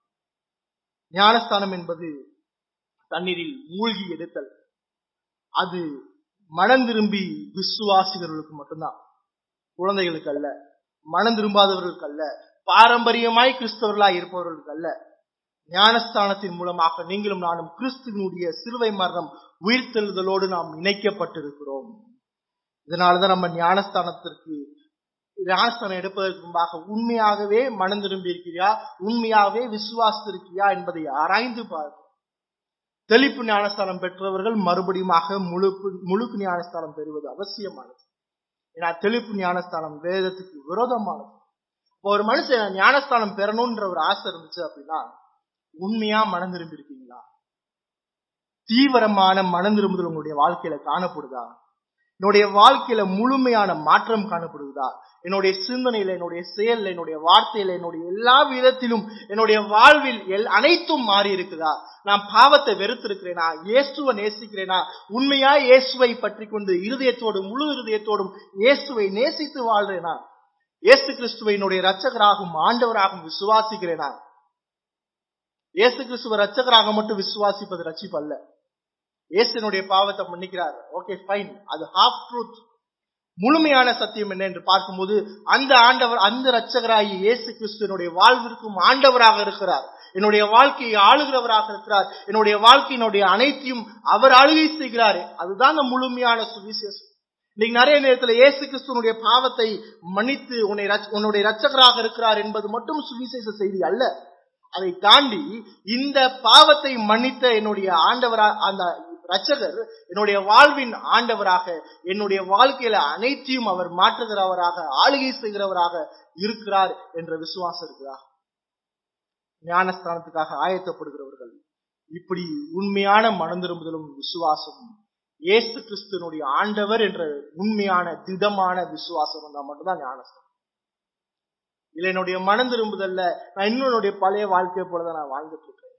Speaker 1: ஞானஸ்தானம் என்பது தண்ணீரில் மூழ்கி எடுத்தல் அது மனம் திரும்பி விசுவாசிகளுக்கு மட்டும்தான் குழந்தைகளுக்கு அல்ல மனம் திரும்பாதவர்களுக்கு அல்ல பாரம்பரியமாய் கிறிஸ்தவர்களாய் இருப்பவர்களுக்கு அல்ல ஞானஸ்தானத்தின் மூலமாக நீங்களும் நானும் கிறிஸ்துவனுடைய சிலுவை மரணம் உயிர்த்தெழுதலோடு நாம் இணைக்கப்பட்டிருக்கிறோம் இதனாலதான் நம்ம ஞானஸ்தானத்திற்கு ஞானஸ்தானம் எடுப்பதற்கு முன்பாக உண்மையாகவே மனம் திரும்பி இருக்கிறியா உண்மையாகவே விசுவாசித்திருக்கியா என்பதை ஆராய்ந்து பார்க்கும் தெளிப்பு ஞானஸ்தானம் பெற்றவர்கள் மறுபடியுமாக முழு முழுக்கு ஞானஸ்தானம் பெறுவது அவசியமானது ஏன்னா தெளிப்பு ஞானஸ்தானம் வேதத்துக்கு விரோதமானது இப்போ ஒரு மனுஷன் ஞானஸ்தானம் பெறணும்ன்ற ஒரு ஆசை இருந்துச்சு அப்படின்னா உண்மையா மனம் திரும்பி இருக்கீங்களா தீவிரமான மனம் திரும்புதல் உங்களுடைய வாழ்க்கையில காணப்படுதா என்னுடைய வாழ்க்கையில முழுமையான மாற்றம் காணப்படுதா என்னுடைய சிந்தனையில என்னுடைய செயல்ல என்னுடைய வார்த்தையில என்னுடைய எல்லா விதத்திலும் என்னுடைய வாழ்வில் எல் அனைத்தும் மாறி இருக்குதா நான் பாவத்தை வெறுத்திருக்கிறேனா இயேசுவை நேசிக்கிறேனா உண்மையா இயேசுவை பற்றி கொண்டு இருதயத்தோடும் முழு இருதயத்தோடும் இயேசுவை நேசித்து வாழ்றேனா இயேசு கிறிஸ்துவை என்னுடைய ரட்சகராகவும் ஆண்டவராகவும் விசுவாசிக்கிறேனா இயேசு கிறிஸ்துவ ரட்சகராக மட்டும் விசுவாசிப்பது ரட்சிப்பு அல்ல இயேசுனுடைய பாவத்தை மன்னிக்கிறார் ஓகே ஃபைன் அது ஹாஃப் ட்ரூத் முழுமையான சத்தியம் என்ன என்று பார்க்கும்போது அந்த ஆண்டவர் அந்த ரட்சகராகி இயேசு கிறிஸ்துவனுடைய வாழ்விற்கும் ஆண்டவராக இருக்கிறார் என்னுடைய வாழ்க்கையை ஆளுகிறவராக இருக்கிறார் என்னுடைய வாழ்க்கையினுடைய அனைத்தையும் அவர் ஆளுகை செய்கிறார் அதுதான் அந்த முழுமையான சுவிசேஷம் இன்னைக்கு நிறைய நேரத்துல இயேசு கிறிஸ்துவனுடைய பாவத்தை மன்னித்து உன்னை ரட்ச- உன்னுடைய ரட்சகராக இருக்கிறார் என்பது மட்டும் சுவிசேஷ செய்தி அல்ல அதை தாண்டி இந்த பாவத்தை மன்னித்த என்னுடைய ஆண்டவரா அந்த ரட்சகர் என்னுடைய வாழ்வின் ஆண்டவராக என்னுடைய வாழ்க்கையில அனைத்தையும் அவர் மாற்றுகிறவராக ஆளுகை செய்கிறவராக இருக்கிறார் என்ற விசுவாசம் இருக்குதா ஞானஸ்தானத்துக்காக ஆயத்தப்படுகிறவர்கள் இப்படி உண்மையான மனம் திரும்புதலும் விசுவாசமும் இயேசு கிறிஸ்துவனுடைய ஆண்டவர் என்ற உண்மையான திடமான விசுவாசம் வந்தா மட்டும்தான் ஞானஸ்தானம் இல்ல என்னுடைய மனம் திரும்புதல்ல நான் இன்னும் என்னுடைய பழைய வாழ்க்கையை போலதான் நான் வாழ்ந்துட்டு இருக்கேன்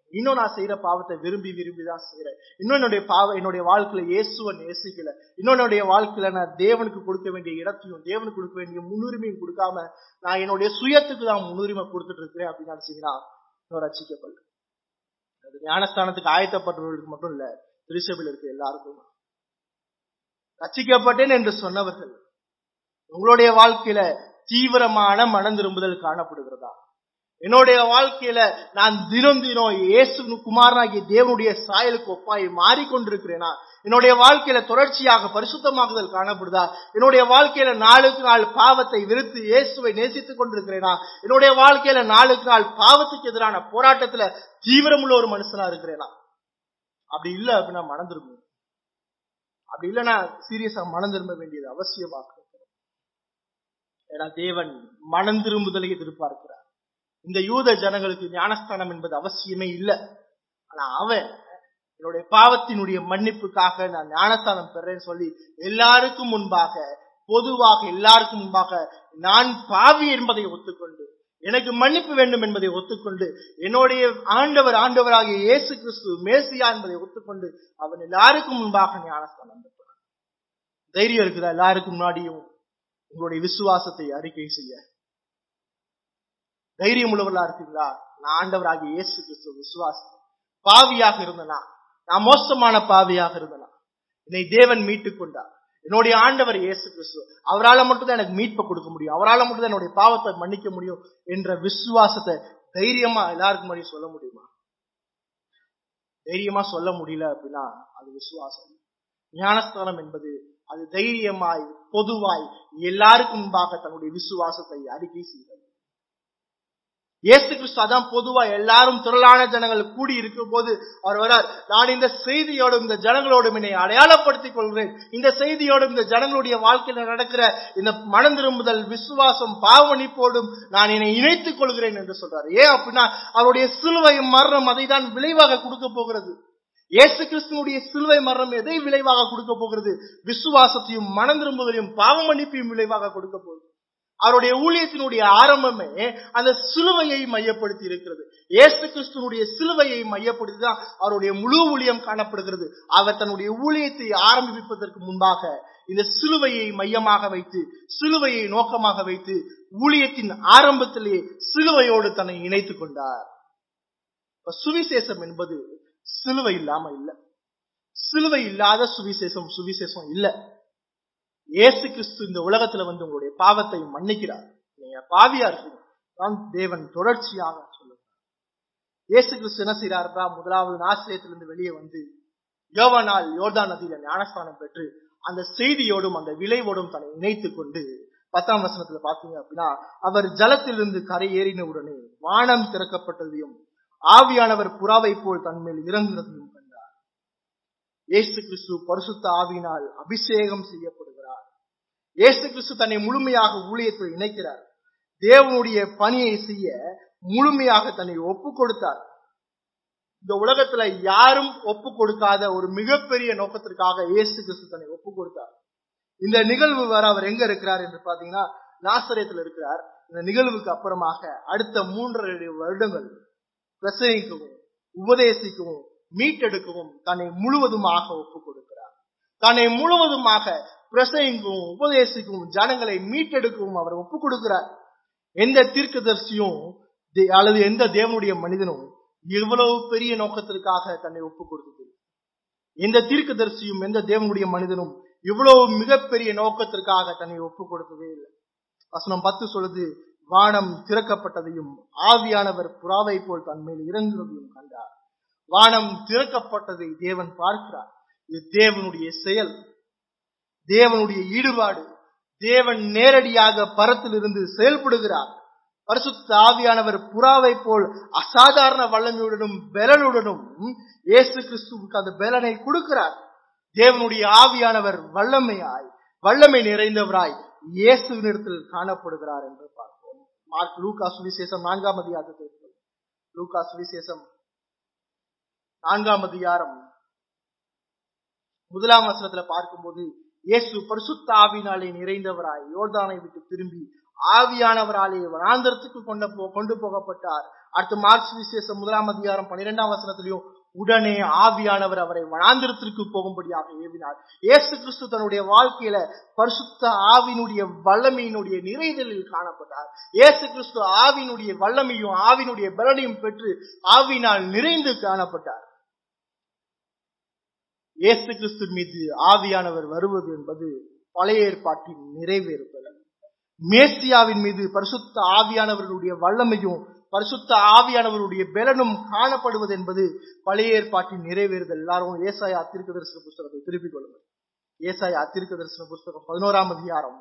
Speaker 1: இன்னும் நான் செய்யற பாவத்தை விரும்பி விரும்பி தான் செய்யறேன் இன்னும் என்னுடைய பாவ என்னுடைய வாழ்க்கையில இயேசுவை நேசிக்கல இன்னும் என்னுடைய வாழ்க்கையில நான் தேவனுக்கு கொடுக்க வேண்டிய இடத்தையும் தேவனுக்கு கொடுக்க வேண்டிய முன்னுரிமையும் கொடுக்காம நான் என்னுடைய சுயத்துக்கு தான் முன்னுரிமை கொடுத்துட்டு இருக்கிறேன் அப்படின்னு நினைச்சீங்கன்னா இன்னும் ரசிக்கப்படல அது ஞானஸ்தானத்துக்கு ஆயத்தப்பட்டவர்களுக்கு மட்டும் இல்ல திருச்சபையில் இருக்க எல்லாருக்கும் ரசிக்கப்பட்டேன் என்று சொன்னவர்கள் உங்களுடைய வாழ்க்கையில தீவிரமான மனம் திரும்புதல் காணப்படுகிறதா என்னுடைய வாழ்க்கையில நான் தினம் தினம் இயேசு குமாரனாகிய தேவனுடைய சாயலுக்கு ஒப்பாய் மாறிக்கொண்டிருக்கிறேனா என்னுடைய வாழ்க்கையில தொடர்ச்சியாக பரிசுத்தமாகுதல் காணப்படுதா என்னுடைய வாழ்க்கையில நாளுக்கு நாள் பாவத்தை வெறுத்து இயேசுவை நேசித்துக் கொண்டிருக்கிறேனா என்னுடைய வாழ்க்கையில நாளுக்கு நாள் பாவத்துக்கு எதிரான போராட்டத்துல தீவிரமுள்ள ஒரு மனுஷனா இருக்கிறேனா அப்படி இல்ல அப்படின்னா மனம் திரும்பும் அப்படி இல்லைன்னா சீரியஸா மனம் திரும்ப வேண்டியது அவசியமாக ஏன்னா தேவன் மனம் திரும்புதலை எதிர்பார்க்கிறார் இந்த யூத ஜனங்களுக்கு ஞானஸ்தானம் என்பது அவசியமே இல்லை ஆனா அவன் என்னுடைய பாவத்தினுடைய மன்னிப்புக்காக நான் ஞானஸ்தானம் பெறேன்னு சொல்லி எல்லாருக்கும் முன்பாக பொதுவாக எல்லாருக்கும் முன்பாக நான் பாவி என்பதை ஒத்துக்கொண்டு எனக்கு மன்னிப்பு வேண்டும் என்பதை ஒத்துக்கொண்டு என்னுடைய ஆண்டவர் ஆண்டவராகிய இயேசு கிறிஸ்து மேசியா என்பதை ஒத்துக்கொண்டு அவன் எல்லாருக்கும் முன்பாக ஞானஸ்தானம் பெற்றான் தைரியம் இருக்குதா எல்லாருக்கும் முன்னாடியும் உங்களுடைய விசுவாசத்தை அறிக்கை செய்ய தைரியம் உள்ளவர்களா இருக்கீங்களா நான் ஆண்டவராகிய இயேசு கிறிஸ்துவ விசுவாசம் பாவியாக இருந்தனா நான் மோசமான பாவியாக இருந்தனா என்னை தேவன் மீட்டுக் கொண்டார் என்னுடைய ஆண்டவர் இயேசு கிறிஸ்து அவரால் மட்டும்தான் எனக்கு மீட்பை கொடுக்க முடியும் அவரால் மட்டும்தான் என்னுடைய பாவத்தை மன்னிக்க முடியும் என்ற விசுவாசத்தை தைரியமா எல்லாருக்கும் முன்னாடி சொல்ல முடியுமா தைரியமா சொல்ல முடியல அப்படின்னா அது விசுவாசம் ஞானஸ்தானம் என்பது அது தைரியமாய் பொதுவாய் எல்லாருக்கும் முன்பாக தன்னுடைய விசுவாசத்தை அறிக்கை செய்தது இயேசு கிறிஸ்து அதான் பொதுவா எல்லாரும் திரளான ஜனங்கள் கூடி இருக்கும் போது அவர் வரார் நான் இந்த செய்தியோடும் இந்த ஜனங்களோடும் என்னை அடையாளப்படுத்திக் கொள்கிறேன் இந்த செய்தியோடும் இந்த ஜனங்களுடைய வாழ்க்கையில நடக்கிற இந்த மனம் திரும்புதல் விசுவாசம் பாவனிப்போடும் நான் என்னை இணைத்துக் கொள்கிறேன் என்று சொல்றாரு ஏன் அப்படின்னா அவருடைய சிலுவை மரணம் அதை தான் விளைவாக கொடுக்க போகிறது இயேசு கிறிஸ்துவனுடைய சிலுவை மரணம் எதை விளைவாக கொடுக்க போகிறது விசுவாசத்தையும் மனம் திரும்புதலையும் பாவ மன்னிப்பையும் விளைவாக கொடுக்க போகுது அவருடைய ஊழியத்தினுடைய ஆரம்பமே அந்த சிலுவையை மையப்படுத்தி இருக்கிறது இயேசு கிறிஸ்துவனுடைய சிலுவையை மையப்படுத்தி தான் அவருடைய முழு ஊழியம் காணப்படுகிறது அவர் தன்னுடைய ஊழியத்தை ஆரம்பிப்பதற்கு முன்பாக இந்த சிலுவையை மையமாக வைத்து சிலுவையை நோக்கமாக வைத்து ஊழியத்தின் ஆரம்பத்திலே சிலுவையோடு தன்னை இணைத்துக் கொண்டார் சுவிசேஷம் என்பது சிலுவை இல்லாம இல்ல சிலுவை இல்லாத சுவிசேஷம் சுவிசேஷம் இல்ல இயேசு கிறிஸ்து இந்த உலகத்துல வந்து உங்களுடைய பாவத்தை மன்னிக்கிறார் நீங்க பாவியா இருக்கீங்க தான் தேவன் தொடர்ச்சியாக சொல்லுவார் இயேசு கிறிஸ்து என்ன செய்யறாருன்னா முதலாவது ஆசிரியத்திலிருந்து வெளியே வந்து யோவனால் யோர்தான் நதியில ஞானஸ்தானம் பெற்று அந்த செய்தியோடும் அந்த விளைவோடும் தன்னை இணைத்துக் கொண்டு பத்தாம் வசனத்துல பாத்தீங்க அப்படின்னா அவர் ஜலத்திலிருந்து கரை ஏறின உடனே வானம் திறக்கப்பட்டதையும் ஆவியானவர் புறாவை போல் தன்மேல் இறங்குறதையும் கண்டார் இயேசு கிறிஸ்து பரிசுத்த ஆவியினால் அபிஷேகம் செய்யப்படுகிறார் இயேசு கிறிஸ்து தன்னை முழுமையாக ஊழியத்தில் இணைக்கிறார் தேவனுடைய பணியை செய்ய முழுமையாக தன்னை ஒப்பு கொடுத்தார் இந்த உலகத்துல யாரும் ஒப்பு கொடுக்காத ஒரு மிகப்பெரிய நோக்கத்திற்காக இயேசு கிறிஸ்து தன்னை ஒப்பு கொடுத்தார் இந்த நிகழ்வு வர அவர் எங்க இருக்கிறார் என்று பாத்தீங்கன்னா நாசரேத்துல இருக்கிறார் இந்த நிகழ்வுக்கு அப்புறமாக அடுத்த மூன்றரை வருடங்கள் பிரசங்கிக்கவும் உபதேசிக்கவும் மீட்டெடுக்கவும் தன்னை முழுவதுமாக ஒப்பு கொடுக்கிறார் தன்னை முழுவதுமாக பிரசங்கிக்கவும் உபதேசிக்கவும் ஜனங்களை மீட்டெடுக்கவும் அவர் ஒப்பு கொடுக்கிறார் எந்த தீர்க்கதரிசியும் அல்லது எந்த தேவனுடைய மனிதனும் இவ்வளவு பெரிய நோக்கத்திற்காக தன்னை ஒப்பு கொடுத்தது எந்த தீர்க்கதரிசியும் எந்த தேவனுடைய மனிதனும் இவ்வளவு மிகப்பெரிய நோக்கத்திற்காக தன்னை ஒப்பு கொடுத்ததே இல்லை வசனம் பத்து சொல்லுது வானம் திறக்கப்பட்டதையும் ஆவியானவர் புறாவை போல் தன்மேல் இறங்குவதையும் கண்டார் வானம் திறக்கப்பட்டதை தேவன் பார்க்கிறார் இது தேவனுடைய செயல் தேவனுடைய ஈடுபாடு தேவன் நேரடியாக பரத்திலிருந்து செயல்படுகிறார் பரிசுத்த ஆவியானவர் புறாவை போல் அசாதாரண வல்லமையுடனும் பெலனுடனும் இயேசு கிறிஸ்துவுக்கு அந்த பெலனை கொடுக்கிறார் தேவனுடைய ஆவியானவர் வல்லமையாய் வல்லமை நிறைந்தவராய் இயேசுவினிடத்தில் காணப்படுகிறார் என்று பார்ப்போம் மார்க் லூகா சுவிசேஷம் நான்காம் அதிகாரத்தை லூகா சுவிசேஷம் நான்காம் அதிகாரம் முதலாம் வசனத்துல பார்க்கும்போது இயேசு பரிசுத்த ஆவினாலே நிறைந்தவராய் யோர்தானை விட்டு திரும்பி ஆவியானவராலே வனாந்தரத்துக்கு கொண்டு போ கொண்டு போகப்பட்டார் அடுத்து மார்க்ஸ் விசேஷம் முதலாம் அதிகாரம் பன்னிரெண்டாம் வசனத்திலையும் உடனே ஆவியானவர் அவரை வனாந்திரத்திற்கு போகும்படியாக ஏவினார் இயேசு கிறிஸ்து தன்னுடைய வாழ்க்கையில பரிசுத்த ஆவினுடைய வல்லமையினுடைய நிறைதலில் காணப்பட்டார் இயேசு கிறிஸ்து ஆவினுடைய வல்லமையும் ஆவினுடைய பலனையும் பெற்று ஆவினால் நிறைந்து காணப்பட்டார் இயேசு கிறிஸ்து மீது ஆவியானவர் வருவது என்பது பழைய ஏற்பாட்டின் நிறைவேறுதல் மேசியாவின் மீது பரிசுத்த ஆவியானவர்களுடைய வல்லமையும் பரிசுத்த ஆவியானவருடைய பலனும் காணப்படுவது என்பது பழைய ஏற்பாட்டின் நிறைவேறுதல் எல்லாரும் ஏசாயா தீர்க்க தரிசன புஸ்தகத்தை திருப்பிக் கொள்ளுங்கள் ஏசாயா தீர்க்க தரிசன புஸ்தகம் பதினோராம் அதிகாரம்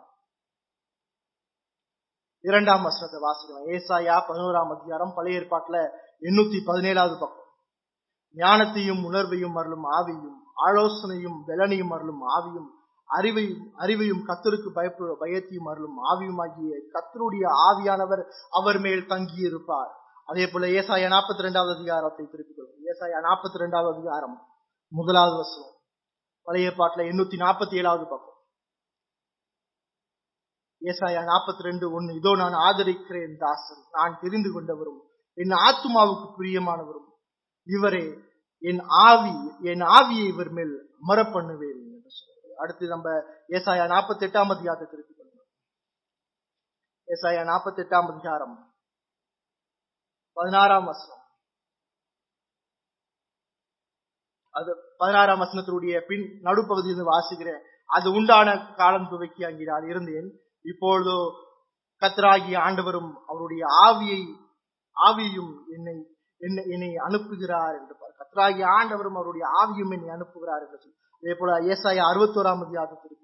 Speaker 1: இரண்டாம் வசனத்தை வாசிக்கலாம் ஏசாயா பதினோராம் அதிகாரம் பழைய ஏற்பாட்டுல எண்ணூத்தி பதினேழாவது பக்கம் ஞானத்தையும் உணர்வையும் அருளும் ஆவியும் ஆலோசனையும் பலனையும் அருளும் ஆவியும் அறிவையும் அறிவையும் கத்தருக்கு பயப்ப பயத்தையும் அருளும் ஆவியுமாகிய கத்தருடைய ஆவியானவர் அவர் மேல் தங்கியிருப்பார் அதே போல ஏசாயா நாற்பத்தி ரெண்டாவது அதிகாரத்தை திருப்பிக் கொள்ளும் ஏசாயா நாற்பத்தி ரெண்டாவது அதிகாரம் முதலாவது வசனம் பழைய பாட்டுல எண்ணூத்தி நாற்பத்தி ஏழாவது பக்கம் ஏசாயா நாற்பத்தி ரெண்டு ஒண்ணு இதோ நான் ஆதரிக்கிறேன் தாசன் நான் தெரிந்து கொண்டவரும் என் ஆத்மாவுக்கு பிரியமானவரும் இவரே என் ஆவி என் ஆவியை இவர் மேல் அமர பண்ணுவேன் என்று சொல்றார் அடுத்து நம்ம ஏசாயா நாற்பத்தி எட்டாம் அதிகாரத்தை திருப்பி கொள்ளும் ஏசாயா நாற்பத்தி எட்டாம் அதிகாரம் பதினாறாம் வசனம் அது பதினாறாம் வசனத்தினுடைய பின் நடுப்பகுதியிலிருந்து வாசிக்கிறேன் அது உண்டான காலம் துவக்கி அங்கே நான் இருந்தேன் இப்பொழுதோ கத்தராகிய ஆண்டவரும் அவருடைய ஆவியை ஆவியும் என்னை என்னை என்னை அனுப்புகிறார் என்று கத்தராகிய ஆண்டவரும் அவருடைய ஆவியும் என்னை அனுப்புகிறார் என்று சொல்லி அதே போல ஏசாய அறுபத்தோராம் அதிகாரம் திருப்பி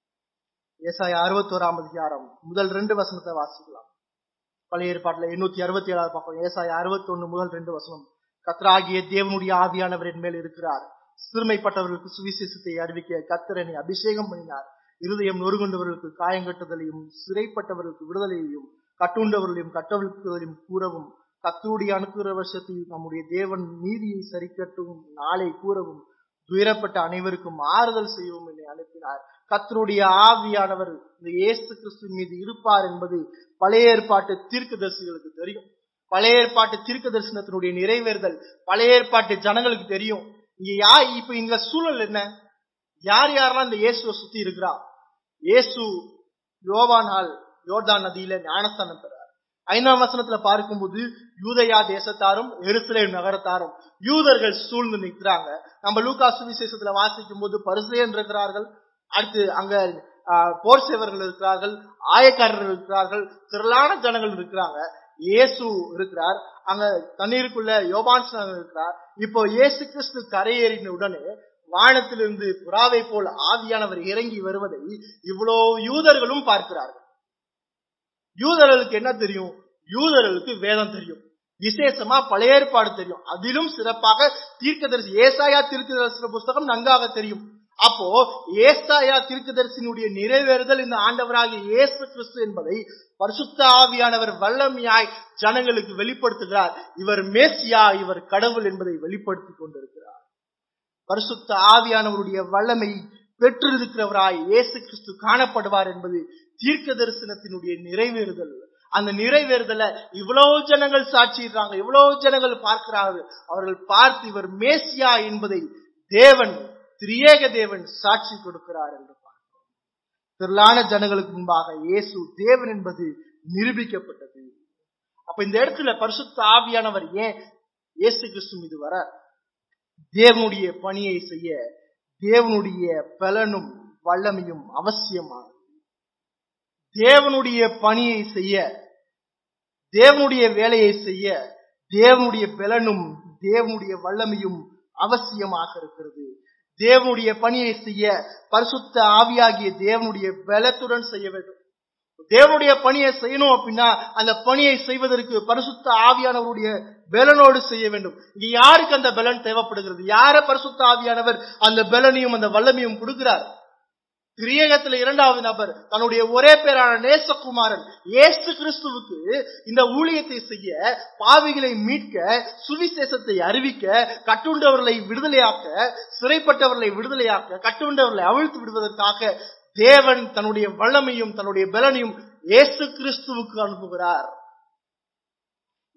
Speaker 1: ஏசாய அறுபத்தோராம் அதிகாரம் முதல் ரெண்டு வசனத்தை வாசிக்கலாம் பழைய ஏற்பாட்டுல எண்ணூத்தி அறுபத்தி ஏழாவது பக்கம் ஏசாய அறுபத்தி ஒண்ணு முதல் ரெண்டு வசனம் கத்தராகிய தேவனுடைய ஆவியானவரின் மேல் இருக்கிறார் சிறுமைப்பட்டவர்களுக்கு சுவிசேஷத்தை அறிவிக்க கத்தரனை அபிஷேகம் பண்ணினார் இருதயம் நொறுகொண்டவர்களுக்கு காயங்கட்டுதலையும் சிறைப்பட்டவர்களுக்கு விடுதலையையும் கட்டுண்டவர்களையும் கட்டவிழ்க்குதலையும் கூறவும் கத்தருடைய அனுப்புகிற வருஷத்தில் நம்முடைய தேவன் நீதியை சரிக்கட்டும் நாளை கூறவும் துயரப்பட்ட அனைவருக்கும் ஆறுதல் செய்யவும் என்னை அனுப்பினார் கத்தருடைய ஆவியானவர் இந்த இயேசு கிறிஸ்து மீது இருப்பார் என்பது பழைய ஏற்பாட்டு தீர்க்கதரிசிகளுக்கு தெரியும் பழைய ஏற்பாட்டு தீர்க்க தரிசனத்தினுடைய நிறைவேறுதல் பழைய ஏற்பாட்டு ஜனங்களுக்கு தெரியும் இங்க யா இப்ப இங்க சூழல் என்ன யார் யாரெல்லாம் இந்த இயேசுவை சுத்தி இருக்கிறா இயேசு யோவானால் யோர்தான் நதியில ஞானஸ்தானம் பெறார் ஐந்தாம் வசனத்துல பார்க்கும்போது யூதயா தேசத்தாரும் எருசலேம் நகரத்தாரும் யூதர்கள் சூழ்ந்து நிற்கிறாங்க நம்ம லூகா சுவிசேஷத்துல வாசிக்கும் போது பரிசுலேன் இருக்கிறார்கள் அடுத்து அங்க போர் சேவர்கள் இருக்கிறார்கள் ஆயக்காரர்கள் இருக்கிறார்கள் திரளான ஜனங்கள் இருக்கிறாங்க இயேசு இருக்கிறார் அங்க தண்ணீருக்குள்ள யோபான் இருக்கிறார் இப்போ இயேசு கிறிஸ்து கரையேறின உடனே வானத்திலிருந்து புறாவை போல் ஆவியானவர் இறங்கி வருவதை இவ்வளோ யூதர்களும் பார்க்கிறார்கள் யூதர்களுக்கு என்ன தெரியும் யூதர்களுக்கு வேதம் தெரியும் விசேஷமா பழைய ஏற்பாடு தெரியும் அதிலும் சிறப்பாக தீர்க்கதரிசி ஏசாயா தீர்க்கதரிசன புஸ்தகம் நன்காக தெரியும் அப்போ ஏசாயா தீர்க்கதரிசினுடைய நிறைவேறுதல் இந்த ஆண்டவராகிய இயேசு கிறிஸ்து என்பதை பரிசுத்த ஆவியானவர் வல்லமையாய் ஜனங்களுக்கு வெளிப்படுத்துகிறார் இவர் மேசியா இவர் கடவுள் என்பதை வெளிப்படுத்தி கொண்டிருக்கிறார் பரிசுத்த ஆவியானவருடைய வல்லமை பெற்றிருக்கிறவராய் இயேசு கிறிஸ்து காணப்படுவார் என்பது தீர்க்க தரிசனத்தினுடைய நிறைவேறுதல் அந்த நிறைவேறுதல இவ்வளவு ஜனங்கள் சாட்சிடுறாங்க இவ்வளவு ஜனங்கள் பார்க்கிறார்கள் அவர்கள் பார்த்து இவர் மேசியா என்பதை தேவன் திரியேக தேவன் சாட்சி கொடுக்கிறார் என்று பார்க்கிறோம் திரளான ஜனங்களுக்கு முன்பாக இயேசு தேவன் என்பது நிரூபிக்கப்பட்டது அப்ப இந்த இடத்துல பரிசுத்த ஆவியானவர் ஏன் இயேசு கிறிஸ்து மீது வர தேவனுடைய பணியை செய்ய தேவனுடைய பலனும் வல்லமையும் அவசியமானது தேவனுடைய பணியை செய்ய தேவனுடைய வேலையை செய்ய தேவனுடைய பலனும் தேவனுடைய வல்லமையும் அவசியமாக இருக்கிறது தேவனுடைய பணியை செய்ய பரிசுத்த ஆவியாகிய தேவனுடைய பலத்துடன் செய்ய வேண்டும் தேவனுடைய பணியை செய்யணும் அப்படின்னா அந்த பணியை செய்வதற்கு பரிசுத்த ஆவியானவருடைய பலனோடு செய்ய வேண்டும் இங்க யாருக்கு அந்த பலன் தேவைப்படுகிறது யார பரிசுத்த ஆவியானவர் அந்த பலனையும் அந்த வல்லமையும் கொடுக்கிறார் கிரியகத்துல இரண்டாவது நபர் தன்னுடைய ஒரே பேரான நேசகுமாரன் இயேசு கிறிஸ்துவுக்கு இந்த ஊழியத்தை செய்ய பாவிகளை மீட்க சுவிசேஷத்தை அறிவிக்க கட்டுண்டவர்களை விடுதலையாக்க சிறைப்பட்டவர்களை விடுதலையாக்க கட்டுண்டவர்களை அவிழ்த்து விடுவதற்காக தேவன் தன்னுடைய வல்லமையும் தன்னுடைய பலனையும் இயேசு கிறிஸ்துவுக்கு அனுப்புகிறார்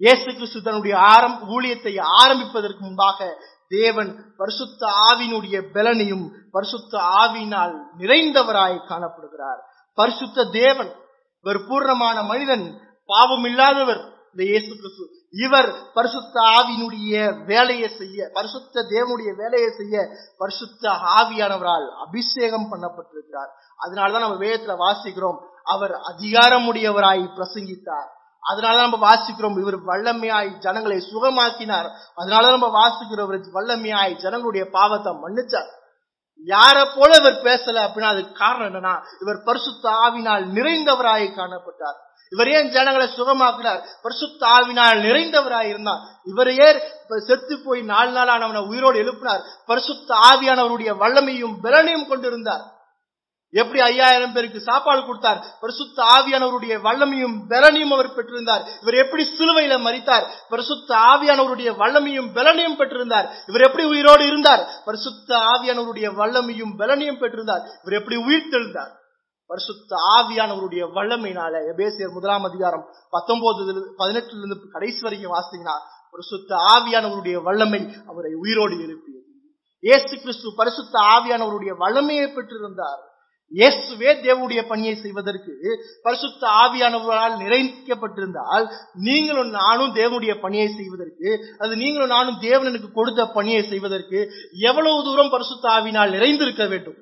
Speaker 1: இயேசு கிறிஸ்து தன்னுடைய ஆரம் ஊழியத்தை ஆரம்பிப்பதற்கு முன்பாக தேவன் பரிசுத்த ஆவினுடைய பலனையும் பரிசுத்த ஆவியினால் நிறைந்தவராய் காணப்படுகிறார் பரிசுத்த தேவன் இவர் பூர்ணமான மனிதன் பாவம் இல்லாதவர் இந்த இயேசு கிறிஸ்து இவர் பரிசுத்த ஆவியினுடைய வேலையை செய்ய பரிசுத்த தேவனுடைய வேலையை செய்ய பரிசுத்த ஆவியானவரால் அபிஷேகம் பண்ணப்பட்டிருக்கிறார் அதனாலதான் நம்ம வேதத்துல வாசிக்கிறோம் அவர் அதிகாரமுடையவராய் பிரசங்கித்தார் அதனால நம்ம வாசிக்கிறோம் இவர் வல்லமையாய் ஜனங்களை சுகமாக்கினார் அதனால நம்ம வாசிக்கிறோம் இவர் வல்லமையாய் ஜனங்களுடைய பாவத்தை மன்னிச்சார் யார போல இவர் பேசல அப்படின்னா அதுக்கு காரணம் என்னன்னா இவர் பரிசுத்த ஆவினால் நிறைந்தவராய் காணப்பட்டார் இவர் ஏன் ஜனங்களை சுகமாக்கினார் பரிசுத்த ஆவினால் நிறைந்தவராய் இருந்தார் இவர் ஏன் செத்து போய் நாலு நாளானவனை உயிரோடு எழுப்பினார் பரிசுத்த ஆவியானவருடைய வல்லமையும் பலனையும் கொண்டிருந்தார் எப்படி ஐயாயிரம் பேருக்கு சாப்பாடு கொடுத்தார் பரிசுத்த ஆவியானவருடைய வல்லமையும் பலனையும் அவர் பெற்றிருந்தார் இவர் எப்படி சிலுவையில மறித்தார் பரிசுத்த ஆவியானவருடைய வல்லமையும் பலனையும் பெற்றிருந்தார் இவர் எப்படி உயிரோடு இருந்தார் பரிசுத்த ஆவியானவருடைய வல்லமையும் பலனையும் பெற்றிருந்தார் இவர் எப்படி உயிர்த்தெழுந்தார் பரிசுத்த ஆவியானவருடைய வல்லமையினால எபேசியர் முதலாம் அதிகாரம் பத்தொன்பது பதினெட்டுல இருந்து கடைசி வரைக்கும் வாசிங்கன்னா பரிசுத்த ஆவியானவருடைய வல்லமை அவரை உயிரோடு எழுப்பியது இயேசு கிறிஸ்து பரிசுத்த ஆவியானவருடைய வல்லமையை பெற்றிருந்தார் இயேசுவே தேவனுடைய பணியை செய்வதற்கு பரிசுத்த ஆவியானவரால் நிறைக்கப்பட்டிருந்தால் நீங்களும் நானும் தேவனுடைய பணியை செய்வதற்கு அது நீங்களும் நானும் தேவனுக்கு கொடுத்த பணியை செய்வதற்கு எவ்வளவு தூரம் பரிசுத்த ஆவினால் நிறைந்திருக்க வேண்டும்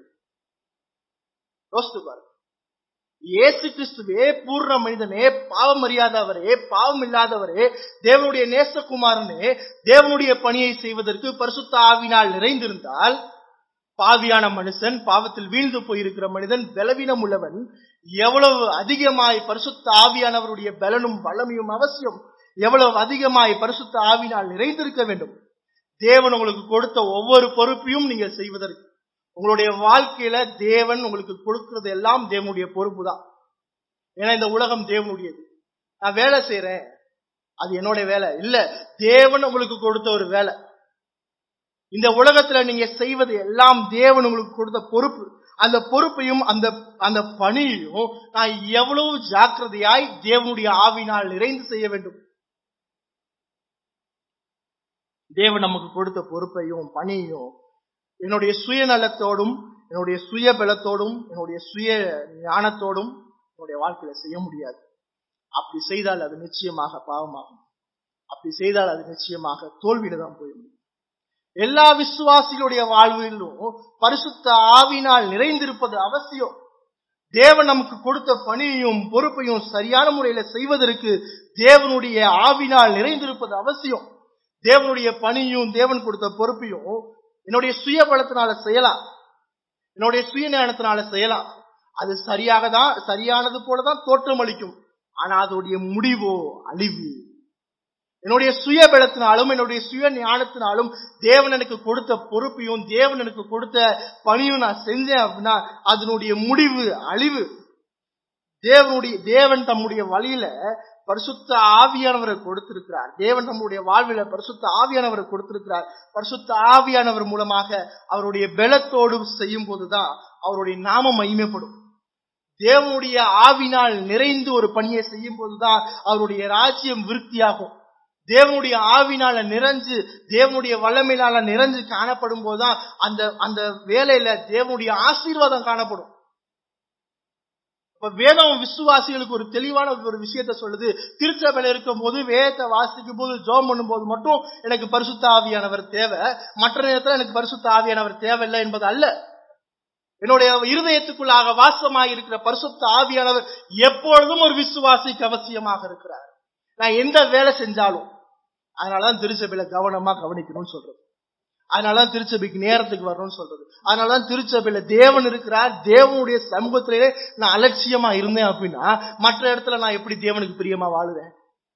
Speaker 1: யோசித்து பாருங்க இயேசு கிறிஸ்துவே பூர்ண மனிதனே பாவம் அறியாதவரே பாவம் இல்லாதவரே தேவனுடைய நேசகுமாரனே தேவனுடைய பணியை செய்வதற்கு பரிசுத்த ஆவினால் நிறைந்திருந்தால் பாவியான மனுஷன் பாவத்தில் வீழ்ந்து போயிருக்கிற மனிதன் பலவீனம் உள்ளவன் எவ்வளவு அதிகமாய் பரிசுத்த ஆவியானவருடைய பலனும் வல்லமையும் அவசியம் எவ்வளவு அதிகமாய் பரிசுத்த ஆவினால் நிறைந்திருக்க வேண்டும் தேவன் உங்களுக்கு கொடுத்த ஒவ்வொரு பொறுப்பையும் நீங்க செய்வதற்கு உங்களுடைய வாழ்க்கையில தேவன் உங்களுக்கு கொடுக்கிறது எல்லாம் தேவனுடைய பொறுப்பு தான் ஏன்னா இந்த உலகம் தேவனுடையது நான் வேலை செய்யறேன் அது என்னோட வேலை இல்ல தேவன் உங்களுக்கு கொடுத்த ஒரு வேலை இந்த உலகத்துல நீங்க செய்வது எல்லாம் தேவன் உங்களுக்கு கொடுத்த பொறுப்பு அந்த பொறுப்பையும் அந்த அந்த பணியையும் நான் எவ்வளவு ஜாக்கிரதையாய் தேவனுடைய ஆவினால் நிறைந்து செய்ய வேண்டும் தேவன் நமக்கு கொடுத்த பொறுப்பையும் பணியையும் என்னுடைய சுயநலத்தோடும் என்னுடைய சுய பலத்தோடும் என்னுடைய சுய ஞானத்தோடும் என்னுடைய வாழ்க்கையில செய்ய முடியாது அப்படி செய்தால் அது நிச்சயமாக பாவமாகும் அப்படி செய்தால் அது நிச்சயமாக தோல்வியில தான் போய் முடியும் எல்லா விசுவாசிகளுடைய வாழ்விலும் பரிசுத்த ஆவினால் நிறைந்திருப்பது அவசியம் தேவன் நமக்கு கொடுத்த பணியையும் பொறுப்பையும் சரியான முறையில செய்வதற்கு தேவனுடைய ஆவினால் நிறைந்திருப்பது அவசியம் தேவனுடைய பணியும் தேவன் கொடுத்த பொறுப்பையும் என்னுடைய சுய பலத்தினால செய்யலாம் என்னுடைய சுய ஞானத்தினால செய்யலாம் அது சரியாக தான் சரியானது போலதான் தோற்றம் அளிக்கும் ஆனா அதோடைய முடிவோ அழிவு என்னுடைய சுய பலத்தினாலும் என்னுடைய சுய ஞானத்தினாலும் தேவன் எனக்கு கொடுத்த பொறுப்பையும் தேவன் எனக்கு கொடுத்த பணியும் நான் செஞ்சேன் அப்படின்னா அதனுடைய முடிவு அழிவு தேவனுடைய தேவன் தம்முடைய வழியில பரிசுத்த ஆவியானவரை கொடுத்திருக்கிறார் தேவன் நம்முடைய வாழ்வில பரிசுத்த ஆவியானவரை கொடுத்திருக்கிறார் பரிசுத்த ஆவியானவர் மூலமாக அவருடைய பலத்தோடு செய்யும் போதுதான் அவருடைய நாமம் மகிமைப்படும் தேவனுடைய ஆவினால் நிறைந்து ஒரு பணியை செய்யும் போதுதான் அவருடைய ராஜ்யம் விருத்தியாகும் தேவனுடைய ஆவினால நிறைஞ்சு தேவனுடைய வல்லமையினால நிறைஞ்சு காணப்படும் போதுதான் அந்த அந்த வேலையில தேவனுடைய ஆசீர்வாதம் காணப்படும் இப்ப வேதம் விசுவாசிகளுக்கு ஒரு தெளிவான ஒரு விஷயத்த சொல்லுது திருச்சபையில இருக்கும் போது வேதத்தை வாசிக்கும் போது ஜோம் பண்ணும் போது மட்டும் எனக்கு பரிசுத்த ஆவியானவர் தேவை மற்ற நேரத்துல எனக்கு பரிசுத்த ஆவியானவர் தேவையில்லை என்பது அல்ல என்னுடைய இருதயத்துக்குள்ளாக வாசமாக இருக்கிற பரிசுத்த ஆவியானவர் எப்பொழுதும் ஒரு விசுவாசிக்கு அவசியமாக இருக்கிறார் நான் எந்த வேலை செஞ்சாலும் அதனாலதான் திருச்சபையில கவனமா கவனிக்கணும்னு சொல்றது அதனாலதான் திருச்சபைக்கு நேரத்துக்கு வரணும்னு சொல்றது அதனாலதான் திருச்சபையில தேவன் இருக்கிறார் தேவனுடைய சமூகத்திலே நான் அலட்சியமா இருந்தேன் அப்படின்னா மற்ற இடத்துல நான் எப்படி தேவனுக்கு பிரியமா வாழுவேன்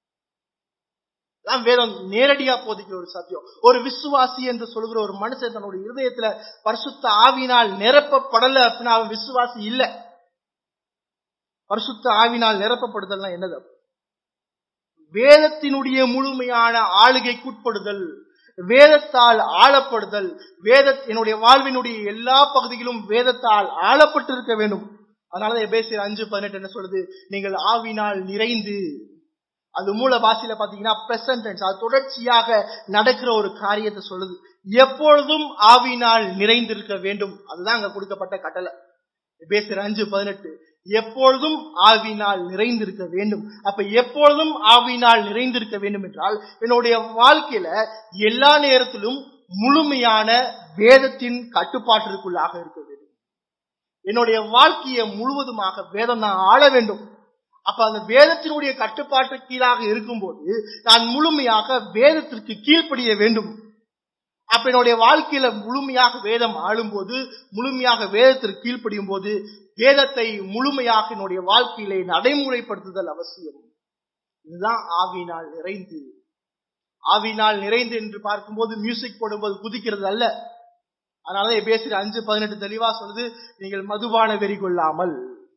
Speaker 1: வேதம் நேரடியா போதிக்கிற ஒரு சத்தியம் ஒரு விசுவாசி என்று சொல்கிற ஒரு மனுஷன் தன்னுடைய இருதயத்துல பரிசுத்த ஆவினால் நிரப்பப்படல அப்படின்னா அவன் விசுவாசி இல்ல பரிசுத்த ஆவினால் நிரப்பப்படுதல்னா என்னது வேதத்தினுடைய முழுமையான ஆளுகைக்குட்படுதல் வேதத்தால் ஆளப்படுதல் வேத என்னுடைய வாழ்வினுடைய எல்லா பகுதிகளும் வேதத்தால் ஆளப்பட்டிருக்க வேண்டும் அதனாலதான் எபேசியர் அஞ்சு பதினெட்டு என்ன சொல்லுது நீங்கள் ஆவினால் நிறைந்து அது மூல பாஷையில பாத்தீங்கன்னா பிரசன்ட் டென்ஸ் அது தொடர்ச்சியாக நடக்கிற ஒரு காரியத்தை சொல்லுது எப்பொழுதும் ஆவினால் நிறைந்திருக்க வேண்டும் அதுதான் அங்க கொடுக்கப்பட்ட கட்டளை பேசுற அஞ்சு பதினெட்டு எப்பொழுதும் ஆவினால் நிறைந்திருக்க வேண்டும் அப்ப எப்பொழுதும் ஆவினால் நிறைந்திருக்க வேண்டும் என்றால் என்னுடைய வாழ்க்கையில எல்லா நேரத்திலும் முழுமையான வேதத்தின் கட்டுப்பாட்டிற்குள்ளாக இருக்க வேண்டும் என்னுடைய வாழ்க்கையை முழுவதுமாக வேதம் நான் ஆள வேண்டும் அப்ப அந்த வேதத்தினுடைய கட்டுப்பாட்டு கீழாக இருக்கும்போது நான் முழுமையாக வேதத்திற்கு கீழ்ப்படிய வேண்டும் அப்ப என்னுடைய வாழ்க்கையில முழுமையாக வேதம் ஆளும்போது முழுமையாக வேதத்திற்கு கீழ்ப்படியும் போது வேதத்தை முழுமையாக என்னுடைய வாழ்க்கையிலே நடைமுறைப்படுத்துதல் அவசியம் இதுதான் ஆவினால் நிறைந்து ஆவினால் நிறைந்து என்று பார்க்கும்போது மியூசிக் போடும்போது குதிக்கிறது அல்ல அதனாலதான் பேசுற அஞ்சு பதினெட்டு தெளிவா சொல்லுது நீங்கள் மதுபான வெறி கொள்ளாமல்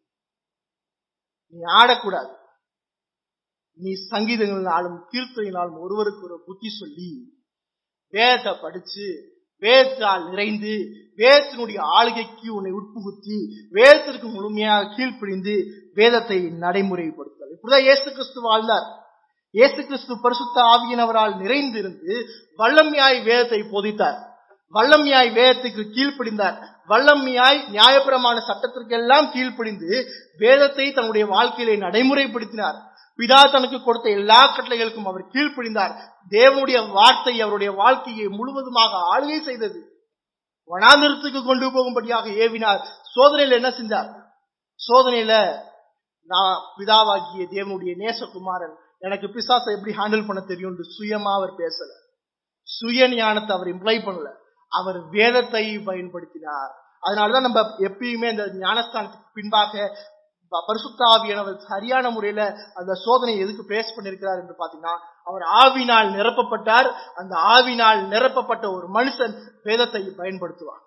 Speaker 1: நீ ஆடக்கூடாது நீ சங்கீதங்களினாலும் கீர்த்தனையினாலும் ஒருவருக்கு ஒரு புத்தி சொல்லி வேதத்தை படிச்சு வேதத்தால் நிறைந்து வேதத்தினுடைய ஆளுகைக்கு உன்னை உட்புகுத்தி வேதத்திற்கு முழுமையாக கீழ்ப்பிடிந்து வேதத்தை நடைமுறைப்படுத்தல் இப்படிதான் இயேசு கிறிஸ்து வாழ்ந்தார் இயேசு கிறிஸ்து பரிசுத்த ஆவியினவரால் நிறைந்திருந்து வல்லமையாய் வேதத்தை போதித்தார் வல்லமையாய் வேதத்துக்கு கீழ்ப்படிந்தார் வல்லமையாய் நியாயபுரமான சட்டத்திற்கெல்லாம் கீழ்ப்படிந்து வேதத்தை தன்னுடைய வாழ்க்கையிலே நடைமுறைப்படுத்தினார் பிதா தனக்கு கொடுத்த எல்லா கட்டளைகளுக்கும் அவர் கீழ்ப்படிந்தார் தேவனுடைய வார்த்தை அவருடைய வாழ்க்கையை முழுவதுமாக ஆளுகை செய்தது வனாந்திரத்துக்கு கொண்டு போகும்படியாக ஏவினார் சோதனையில என்ன செஞ்சார் சோதனையில நான் பிதாவாகிய தேவனுடைய நேசகுமாரன் எனக்கு பிசாசை எப்படி ஹேண்டில் பண்ண தெரியும் சுயமா அவர் பேசல சுய ஞானத்தை அவர் இம்ப்ளை பண்ணல அவர் வேதத்தை பயன்படுத்தினார் அதனாலதான் நம்ம எப்பயுமே இந்த ஞானஸ்தானத்துக்கு பின்பாக பரிசுத்த ஆவியானவர் சரியான முறையில அந்த சோதனையை எதுக்கு பேஸ் பண்ணிருக்கிறார் என்று பாத்தீங்கன்னா அவர் ஆவினால் நிரப்பப்பட்டார் அந்த ஆவினால் நிரப்பப்பட்ட ஒரு மனுஷன் வேதத்தை பயன்படுத்துவார்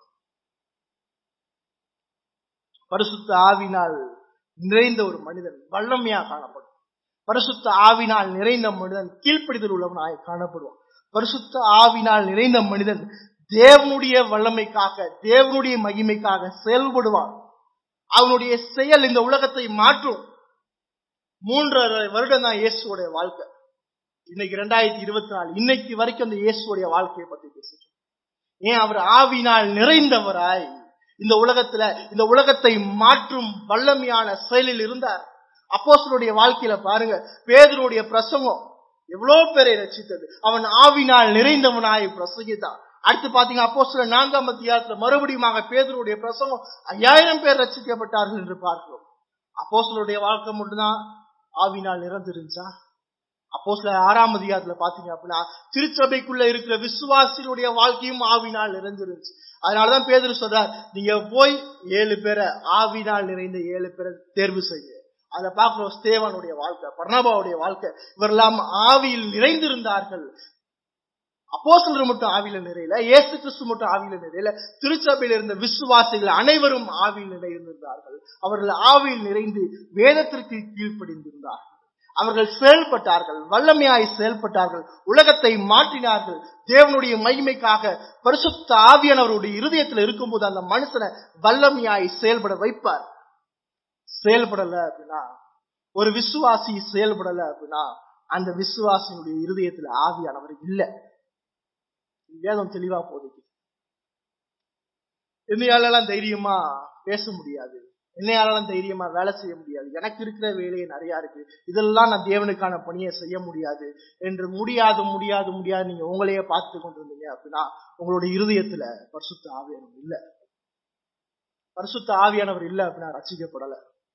Speaker 1: பரிசுத்த ஆவினால் நிறைந்த ஒரு மனிதன் வல்லமையா காணப்படும் பரிசுத்த ஆவினால் நிறைந்த மனிதன் கீழ்ப்பிடிதல் உள்ளவனாய் காணப்படுவான் பரிசுத்த ஆவினால் நிறைந்த மனிதன் தேவனுடைய வல்லமைக்காக தேவனுடைய மகிமைக்காக செயல்படுவான் அவனுடைய செயல் இந்த உலகத்தை மாற்றும் மூன்றரை வருடம் தான் இயேசுடைய வாழ்க்கை இன்னைக்கு ரெண்டாயிரத்தி இருபத்தி நாலு இன்னைக்கு வரைக்கும் அந்த இயேசுடைய வாழ்க்கையை பத்தி பேசிட்டு ஏன் அவர் ஆவினால் நிறைந்தவராய் இந்த உலகத்துல இந்த உலகத்தை மாற்றும் வல்லமையான செயலில் இருந்தார் அப்போசனுடைய வாழ்க்கையில பாருங்க பேதருடைய பிரசங்கம் எவ்வளவு பேரை ரசித்தது அவன் ஆவினால் நிறைந்தவனாய் பிரசங்கித்தான் அடுத்து பாத்தீங்க அப்போ சில நான்காம் அத்தியாயத்துல மறுபடியும் பேதருடைய பிரசங்கம் ஐயாயிரம் பேர் ரசிக்கப்பட்டார்கள் என்று பார்க்கிறோம் அப்போ வாழ்க்கை மட்டும்தான் ஆவினால் நிறந்திருந்துச்சா அப்போ சில ஆறாம் அதிகாரத்துல பாத்தீங்க அப்படின்னா திருச்சபைக்குள்ள இருக்கிற விசுவாசிகளுடைய வாழ்க்கையும் ஆவினால் நிறைஞ்சிருந்துச்சு அதனாலதான் பேதர் சொல்றார் நீங்க போய் ஏழு பேரை ஆவினால் நிறைந்த ஏழு பேரை தேர்வு செய்ய அதை பார்க்கிறோம் ஸ்தேவனுடைய வாழ்க்கை பர்ணபாவுடைய வாழ்க்கை இவரெல்லாம் ஆவியில் நிறைந்திருந்தார்கள் அப்போசலர் மட்டும் ஆவியில நிறையல இயேசு கிறிஸ்து மட்டும் ஆவியில நிறையல திருச்சபையில் இருந்த விசுவாசிகள் அனைவரும் ஆவியில் நிறைந்திருந்தார்கள் அவர்கள் ஆவியில் நிறைந்து வேதத்திற்கு கீழ்ப்படிந்திருந்தார்கள் அவர்கள் செயல்பட்டார்கள் வல்லமையாய் செயல்பட்டார்கள் உலகத்தை மாற்றினார்கள் தேவனுடைய மகிமைக்காக பரிசுத்த ஆவியானவருடைய இருதயத்தில் இருக்கும்போது அந்த மனுஷனை வல்லமையாய் செயல்பட வைப்பார் செயல்படல அப்படின்னா ஒரு விசுவாசி செயல்படல அப்படின்னா அந்த விசுவாசியினுடைய இருதயத்துல ஆவியானவர் இல்லை வேதம் தெளிவா போதைக்கு என்னையாலெல்லாம் தைரியமா பேச முடியாது என்னையாலெல்லாம் தைரியமா வேலை செய்ய முடியாது எனக்கு இருக்கிற வேலையை நிறைய இருக்கு இதெல்லாம் நான் தேவனுக்கான பணியை செய்ய முடியாது என்று முடியாது முடியாது முடியாது நீங்க உங்களையே பார்த்து கொண்டிருந்தீங்க அப்படின்னா உங்களுடைய இருதயத்துல பரிசுத்த ஆவியானவர் இல்ல பரிசுத்த ஆவியானவர் இல்ல அப்படின்னா ரசிக்கப்படல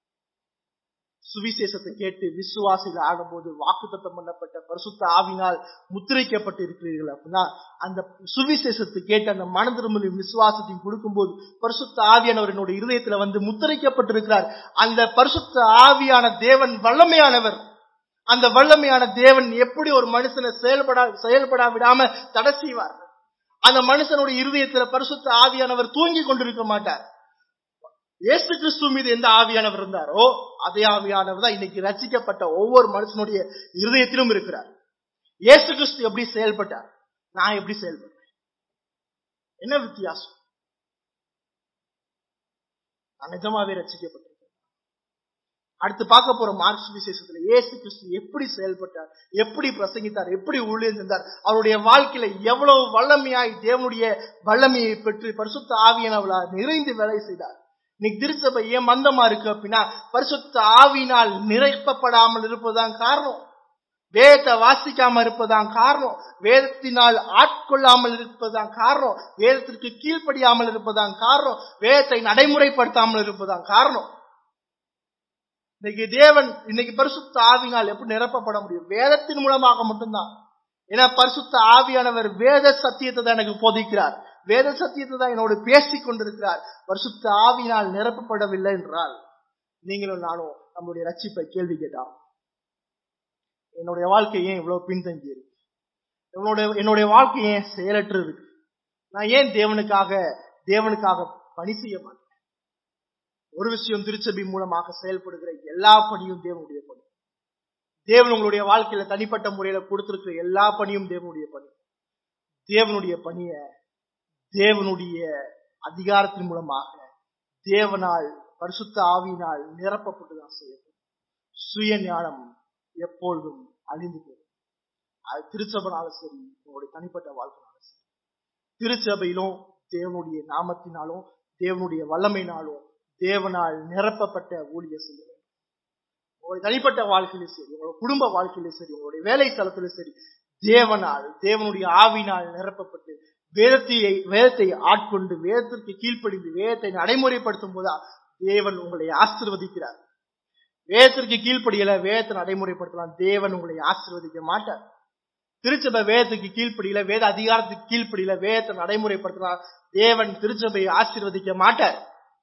Speaker 1: சுவிசேஷத்தை கேட்டு விசுவாசிகள் ஆடும்போது வாக்குத்தத்தம் பண்ணப்பட்ட பரிசுத்த ஆவினால் முத்திரைக்கப்பட்டு இருக்கிறீர்கள் அப்படின்னா அந்த சுவிசேஷத்தை கேட்டு அந்த மன திரும்பலையும் விசுவாசத்தையும் கொடுக்கும்போது பரிசுத்த ஆவியானவரினுடைய இருதயத்துல வந்து முத்திரைக்கப்பட்டிருக்கிறார் அந்த பரிசுத்த ஆவியான தேவன் வல்லமையானவர் அந்த வல்லமையான தேவன் எப்படி ஒரு மனுஷனை செயல்படா செயல்படா விடாம தடை செய்வார் அந்த மனுஷனுடைய இருதயத்துல பரிசுத்த ஆவியானவர் தூங்கி கொண்டிருக்க மாட்டார் இயேசு கிறிஸ்து மீது எந்த ஆவியானவர் இருந்தாரோ அதே ஆவியானவர் தான் இன்னைக்கு ரசிக்கப்பட்ட ஒவ்வொரு மனுஷனுடைய இருதயத்திலும் இருக்கிறார் இயேசு கிறிஸ்து எப்படி செயல்பட்டார் நான் எப்படி செயல்படுறேன் என்ன வித்தியாசம் நான் நிஜமாவே ரசிக்கப்பட்டிருக்கேன் அடுத்து பார்க்க போற மார்க்ஸ் விசேஷத்துல இயேசு கிறிஸ்து எப்படி செயல்பட்டார் எப்படி பிரசங்கித்தார் எப்படி ஊழியம் செஞ்சார் அவருடைய வாழ்க்கையில எவ்வளவு வல்லமையாய் தேவனுடைய வல்லமையை பெற்று பரிசுத்த ஆவியானவளால் நிறைந்து வேலை செய்தார் இன்னைக்கு திருச்சபை ஏன் மந்தமா இருக்கு அப்படின்னா பரிசுத்த ஆவியினால் நிறைப்பப்படாமல் இருப்பதுதான் காரணம் வேதத்தை வாசிக்காம இருப்பதான் காரணம் வேதத்தினால் ஆட்கொள்ளாமல் இருப்பதான் காரணம் வேதத்திற்கு கீழ்ப்படியாமல் இருப்பதான் காரணம் வேதத்தை நடைமுறைப்படுத்தாமல் இருப்பதான் காரணம் இன்னைக்கு தேவன் இன்னைக்கு பரிசுத்த ஆவினால் எப்படி நிரப்பப்பட முடியும் வேதத்தின் மூலமாக மட்டும்தான் ஏன்னா பரிசுத்த ஆவியானவர் வேத சத்தியத்தை தான் எனக்கு போதிக்கிறார் வேத சத்தியத்தை தான் என்னோடு பேசிக் கொண்டிருக்கிறார் பரிசுத்த ஆவியினால் நிரப்பப்படவில்லை என்றால் நீங்களும் நானும் நம்முடைய ரட்சிப்பை கேள்வி கேட்டால் என்னுடைய வாழ்க்கை ஏன் இவ்வளவு பின்தங்கி இருக்கு என்னுடைய என்னுடைய வாழ்க்கை ஏன் செயலற்று இருக்கு நான் ஏன் தேவனுக்காக தேவனுக்காக பணி செய்ய மாட்டேன் ஒரு விஷயம் திருச்சபை மூலமாக செயல்படுகிற எல்லா பணியும் தேவனுடைய பணி தேவன் உங்களுடைய வாழ்க்கையில தனிப்பட்ட முறையில கொடுத்திருக்கிற எல்லா பணியும் தேவனுடைய பணி தேவனுடைய பணிய தேவனுடைய அதிகாரத்தின் மூலமாக தேவனால் பரிசுத்த ஆவியினால் நிரப்பப்பட்டுதான் செய்யப்படும் சுய ஞானம் எப்பொழுதும் அழிந்து போகும் அது திருச்சபைனாலும் சரி உங்களுடைய தனிப்பட்ட வாழ்க்கைனாலும் சரி திருச்சபையிலும் தேவனுடைய நாமத்தினாலும் தேவனுடைய வல்லமையினாலும் தேவனால் நிரப்பப்பட்ட ஊழிய செய்ய வேண்டும் உங்களுடைய தனிப்பட்ட வாழ்க்கையிலும் சரி உங்களுடைய குடும்ப வாழ்க்கையிலும் சரி உங்களுடைய வேலை ஸ்தலத்திலும் சரி தேவனால் தேவனுடைய ஆவினால் நிரப்பப்பட்டு வேதத்தை வேதத்தை ஆட்கொண்டு வேதத்திற்கு கீழ்ப்படிந்து வேதத்தை நடைமுறைப்படுத்தும் போதா தேவன் உங்களை ஆசிர்வதிக்கிறார் வேதத்திற்கு கீழ்ப்படியல வேதத்தை நடைமுறைப்படுத்தலாம் தேவன் உங்களை ஆசிர்வதிக்க மாட்டார் திருச்சபை வேதத்துக்கு கீழ்ப்படியில வேத அதிகாரத்துக்கு கீழ்ப்படியில வேதத்தை நடைமுறைப்படுத்தலாம் தேவன் திருச்சபையை ஆசீர்வதிக்க மாட்டார்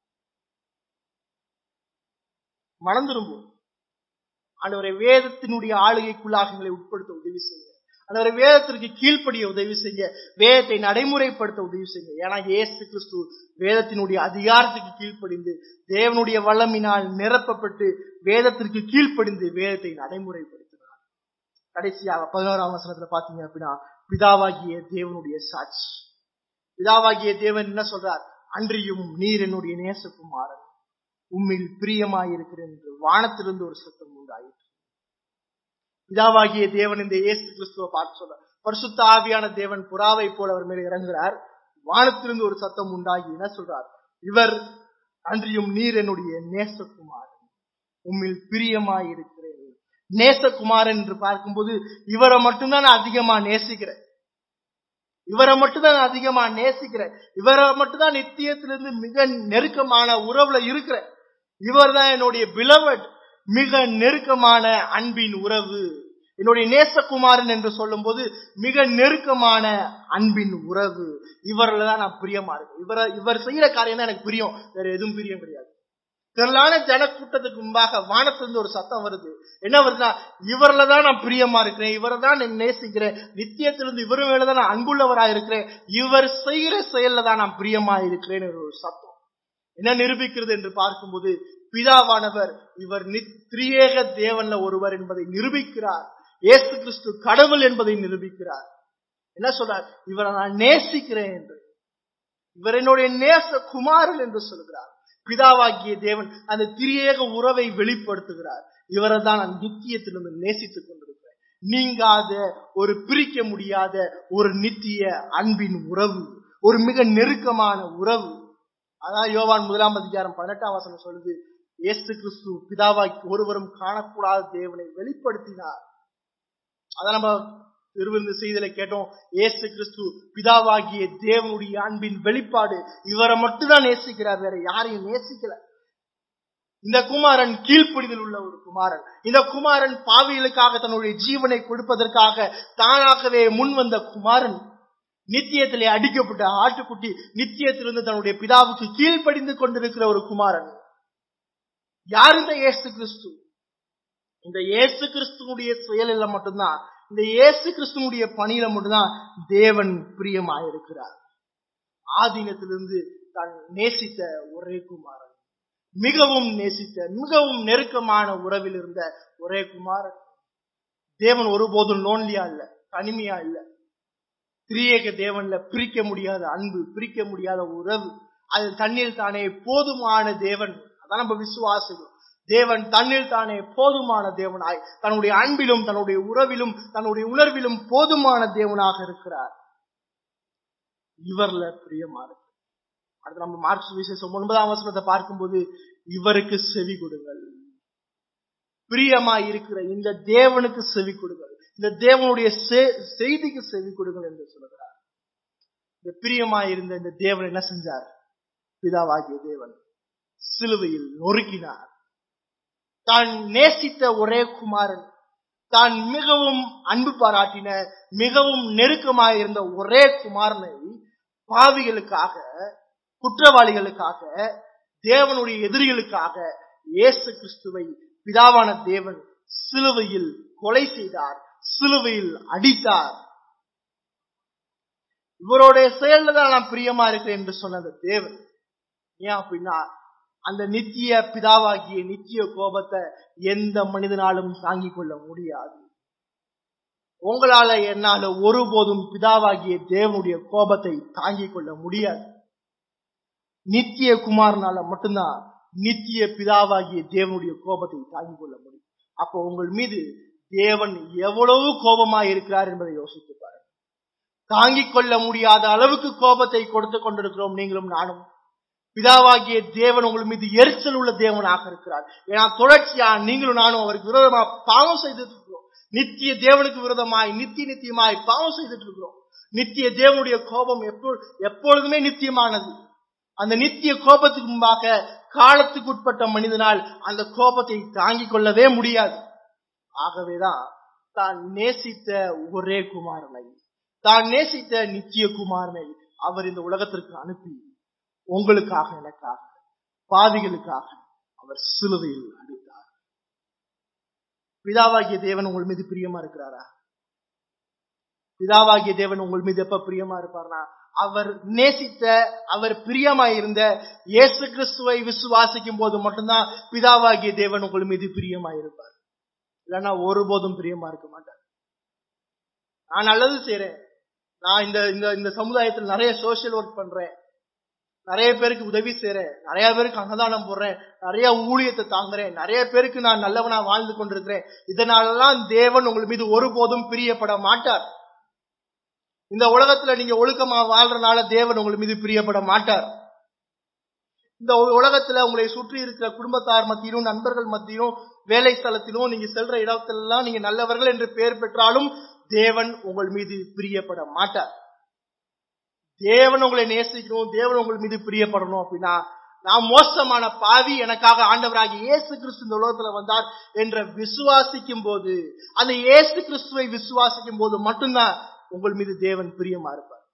Speaker 1: மனம் திரும்பும் ஆண்டவரை வேதத்தினுடைய ஆளுகைக்குள்ளாக எங்களை உட்படுத்த உதவி செய்யுங்க ஆண்டவரை வேதத்திற்கு கீழ்ப்படிய உதவி செய்ய வேதத்தை நடைமுறைப்படுத்த உதவி செய்யுங்க ஏன்னா இயேசு கிறிஸ்து வேதத்தினுடைய அதிகாரத்துக்கு கீழ்ப்படிந்து தேவனுடைய வல்லமினால் நிரப்பப்பட்டு வேதத்திற்கு கீழ்ப்படிந்து வேதத்தை நடைமுறைப்படுத்தினார் கடைசியாக பதினோராம் வசனத்துல பாத்தீங்க அப்படின்னா பிதாவாகிய தேவனுடைய சாட்சி பிதாவாகிய தேவன் என்ன சொல்றார் அன்றியும் நீர் என்னுடைய நேசகுமாரன் உம்மில் பிரியமாயிருக்கிறேன் என்று வானத்திலிருந்து ஒரு சத்தம் உண்டாயிற்று பிதாவாகிய தேவன் இந்த இயேசு கிறிஸ்துவ பார்த்து சொல்ற பரிசுத்த ஆவியான தேவன் புறாவை போல அவர் மேல இறங்குகிறார் வானத்திலிருந்து ஒரு சத்தம் உண்டாகி என்ன சொல்றார் இவர் அன்றியும் நீர் என்னுடைய நேசகுமாரன் உம்மில் பிரியமாயிருக்கிறேன் நேசகுமாரன் என்று பார்க்கும்போது இவரை மட்டும்தான் நான் அதிகமா நேசிக்கிறேன் இவரை மட்டும்தான் நான் அதிகமா நேசிக்கிறேன் இவரை மட்டும்தான் நித்தியத்திலிருந்து மிக நெருக்கமான உறவுல இருக்கிறேன் இவர் தான் என்னுடைய பிலவட் மிக நெருக்கமான அன்பின் உறவு என்னுடைய நேசகுமாரன் என்று சொல்லும் போது மிக நெருக்கமான அன்பின் உறவு இவரில் தான் நான் பிரியமா இருக்கேன் இவரை இவர் செய்யற காரியம் தான் எனக்கு பிரியம் வேற எதுவும் பிரியம் கிடையாது திரளான ஜன கூட்டத்துக்கு முன்பாக வானத்திலிருந்து ஒரு சத்தம் வருது என்ன வருதுன்னா இவரில் தான் நான் பிரியமா இருக்கிறேன் இவரை தான் நான் நேசிக்கிறேன் நித்தியத்திலிருந்து இவர் மேலதான் நான் அன்புள்ளவரா இருக்கிறேன் இவர் செய்கிற செயல்ல தான் நான் பிரியமா இருக்கிறேன் ஒரு சத்தம் என்ன நிரூபிக்கிறது என்று பார்க்கும்போது பிதாவானவர் இவர் திரியேக தேவன்ல ஒருவர் என்பதை நிரூபிக்கிறார் இயேசு கிறிஸ்து கடவுள் என்பதை நிரூபிக்கிறார் என்ன சொல்றார் இவரை நான் நேசிக்கிறேன் என்று இவர் என்னுடைய நேச குமாரன் என்று சொல்கிறார் பிதாவாகிய தேவன் அந்த திரியேக உறவை வெளிப்படுத்துகிறார் இவரை தான் நான் நித்தியத்திலிருந்து நேசித்துக் கொண்டிருக்கிறேன் நீங்காத ஒரு பிரிக்க முடியாத ஒரு நித்திய அன்பின் உறவு ஒரு மிக நெருக்கமான உறவு அதான் யோவான் முதலாம் அதிகாரம் பதினெட்டாம் வசனம் சொல்லுது இயேசு கிறிஸ்து பிதாவாக்கி ஒருவரும் காணக்கூடாத தேவனை வெளிப்படுத்தினார் அதான் நம்ம திருவிருந்து செய்தலை கேட்டோம் ஏசு கிறிஸ்து பிதாவாகிய தேவனுடைய அன்பின் வெளிப்பாடு இவரை மட்டும்தான் நேசிக்கிறார் வேற யாரையும் நேசிக்கல இந்த குமாரன் கீழ்ப்பிடிதல் உள்ள ஒரு குமாரன் இந்த குமாரன் பாவிகளுக்காக தன்னுடைய ஜீவனை கொடுப்பதற்காக தானாகவே முன் வந்த குமாரன் நித்தியத்திலே அடிக்கப்பட்ட ஆட்டுக்குட்டி நித்தியத்திலிருந்து தன்னுடைய பிதாவுக்கு கீழ்ப்படிந்து கொண்டிருக்கிற ஒரு குமாரன் யார் இந்த இயேசு கிறிஸ்து இந்த இயேசு கிறிஸ்துவனுடைய செயலில் மட்டும்தான் இந்த இயேசு கிறிஸ்துவனுடைய பணியில மட்டும்தான் தேவன் பிரியமாயிருக்கிறார் ஆதீனத்திலிருந்து தான் நேசித்த ஒரே குமாரன் மிகவும் நேசித்த மிகவும் நெருக்கமான உறவில் இருந்த ஒரே குமாரன் தேவன் ஒருபோதும் லோன்லியா இல்ல தனிமையா இல்ல திரியேக தேவன்ல பிரிக்க முடியாத அன்பு பிரிக்க முடியாத உறவு அது தண்ணீர் தானே போதுமான தேவன் அதான் நம்ம விசுவாசிக்கிறோம் தேவன் தன்னில் தானே போதுமான தேவனாய் தன்னுடைய அன்பிலும் தன்னுடைய உறவிலும் தன்னுடைய உணர்விலும் போதுமான தேவனாக இருக்கிறார் இவர்ல பிரியமா இருக்கு அடுத்து நம்ம மார்க்ஸ் விசேஷம் ஒன்பதாம் வசனத்தை பார்க்கும்போது இவருக்கு செவி கொடுங்கள் பிரியமா இருக்கிற இந்த தேவனுக்கு செவி கொடுங்கள் இந்த தேவனுடைய செ- செய்திக்கு செவி கொடுங்கள் என்று சொல்கிறார் இந்த பிரியமா இருந்த இந்த தேவன் என்ன செஞ்சார் பிதாவாகிய தேவன் சிலுவையில் நொறுக்கினார் தான் நேசித்த ஒரே குமாரன் தான் மிகவும் அன்பு பாராட்டின மிகவும் நெருக்கமாக இருந்த ஒரே குமாரனை பாவிகளுக்காக குற்றவாளிகளுக்காக தேவனுடைய எதிரிகளுக்காக இயேசு கிறிஸ்துவை பிதாவான தேவன் சிலுவையில் கொலை செய்தார் சிலுவையில் அடித்தார் இவருடைய செயல்ல தான் நான் பிரியமா இருக்கிறேன் என்று சொன்ன அந்த தேவன் ஏன் அப்படின்னா அந்த நித்திய பிதாவாகிய நித்திய கோபத்தை எந்த மனிதனாலும் தாங்கிக் கொள்ள முடியாது உங்களால என்னால ஒருபோதும் பிதாவாகிய தேவனுடைய கோபத்தை தாங்கிக் கொள்ள முடியாது நித்திய குமாரனால மட்டும்தான் நித்திய பிதாவாகிய தேவனுடைய கோபத்தை தாங்கிக் கொள்ள முடியும் அப்போ உங்கள் மீது தேவன் எவ்வளவு கோபமா இருக்கிறார் என்பதை யோசித்து பாருங்க தாங்கிக் கொள்ள முடியாத அளவுக்கு கோபத்தை கொடுத்து கொண்டிருக்கிறோம் நீங்களும் நானும் பிதாவாகிய தேவன் உங்கள் மீது எரிச்சல் உள்ள தேவனாக இருக்கிறார் ஏன்னா தொடர்ச்சியா நீங்களும் நானும் அவருக்கு விரோதமா பாவம் செய்துட்டு இருக்கிறோம் நித்திய தேவனுக்கு விரோதமாய் நித்திய நித்தியமாய் பாவம் செய்துட்டு இருக்கிறோம் நித்திய தேவனுடைய கோபம் எப்போ எப்பொழுதுமே நித்தியமானது அந்த நித்திய கோபத்துக்கு முன்பாக காலத்துக்கு உட்பட்ட மனிதனால் அந்த கோபத்தை தாங்கிக் கொள்ளவே முடியாது ஆகவேதான் தான் நேசித்த ஒரே குமாரனை தான் நேசித்த நித்திய குமாரனை அவர் இந்த உலகத்திற்கு அனுப்பி உங்களுக்காக எனக்காக பாவிகளுக்காக அவர் சிலுவையில் அடித்தார் பிதாவாகிய தேவன் உங்கள் மீது பிரியமா இருக்கிறாரா பிதாவாகிய தேவன் உங்கள் மீது எப்ப பிரியமா இருப்பார்னா அவர் நேசித்த அவர் பிரியமா இருந்த இயேசு கிறிஸ்துவை விசுவாசிக்கும் போது மட்டும்தான் பிதாவாகிய தேவன் உங்கள் மீது பிரியமா இருப்பார் இல்லைன்னா ஒருபோதும் பிரியமா இருக்க மாட்டார் நான் நல்லது செய்றேன் நான் இந்த இந்த இந்த சமுதாயத்தில் நிறைய சோசியல் ஒர்க் பண்றேன் நிறைய பேருக்கு உதவி செய்றேன் நிறைய பேருக்கு அன்னதானம் போடுறேன் நிறைய ஊழியத்தை தாங்குறேன் நிறைய பேருக்கு நான் நல்லவனா வாழ்ந்து கொண்டிருக்கிறேன் இதனாலலாம் தேவன் உங்கள் மீது ஒருபோதும் பிரியப்பட மாட்டார் இந்த உலகத்துல நீங்க ஒழுக்கமா வாழ்றனால தேவன் உங்கள் மீது பிரியப்பட மாட்டார் இந்த உ- உலகத்துல உங்களை சுற்றி இருக்கிற குடும்பத்தார் மத்தியிலும் நண்பர்கள் மத்தியிலும் வேலை ஸ்தலத்திலும் நீங்க செல்ற இடத்திலெல்லாம் நீங்க நல்லவர்கள் என்று பெயர் பெற்றாலும் தேவன் உங்கள் மீது பிரியப்பட மாட்டார் தேவன் உங்களை நேசிக்கணும் தேவன் உங்கள் மீது பிரியப்படணும் அப்படின்னா நான் மோசமான பாவி எனக்காக ஆண்டவராகி இயேசு கிறிஸ்து இந்த உலகத்துல வந்தார் என்ற விசுவாசிக்கும் போது அந்த இயேசு கிறிஸ்துவை விசுவாசிக்கும் போது மட்டும்தான் உங்கள் மீது தேவன் பிரியமா இருப்பார்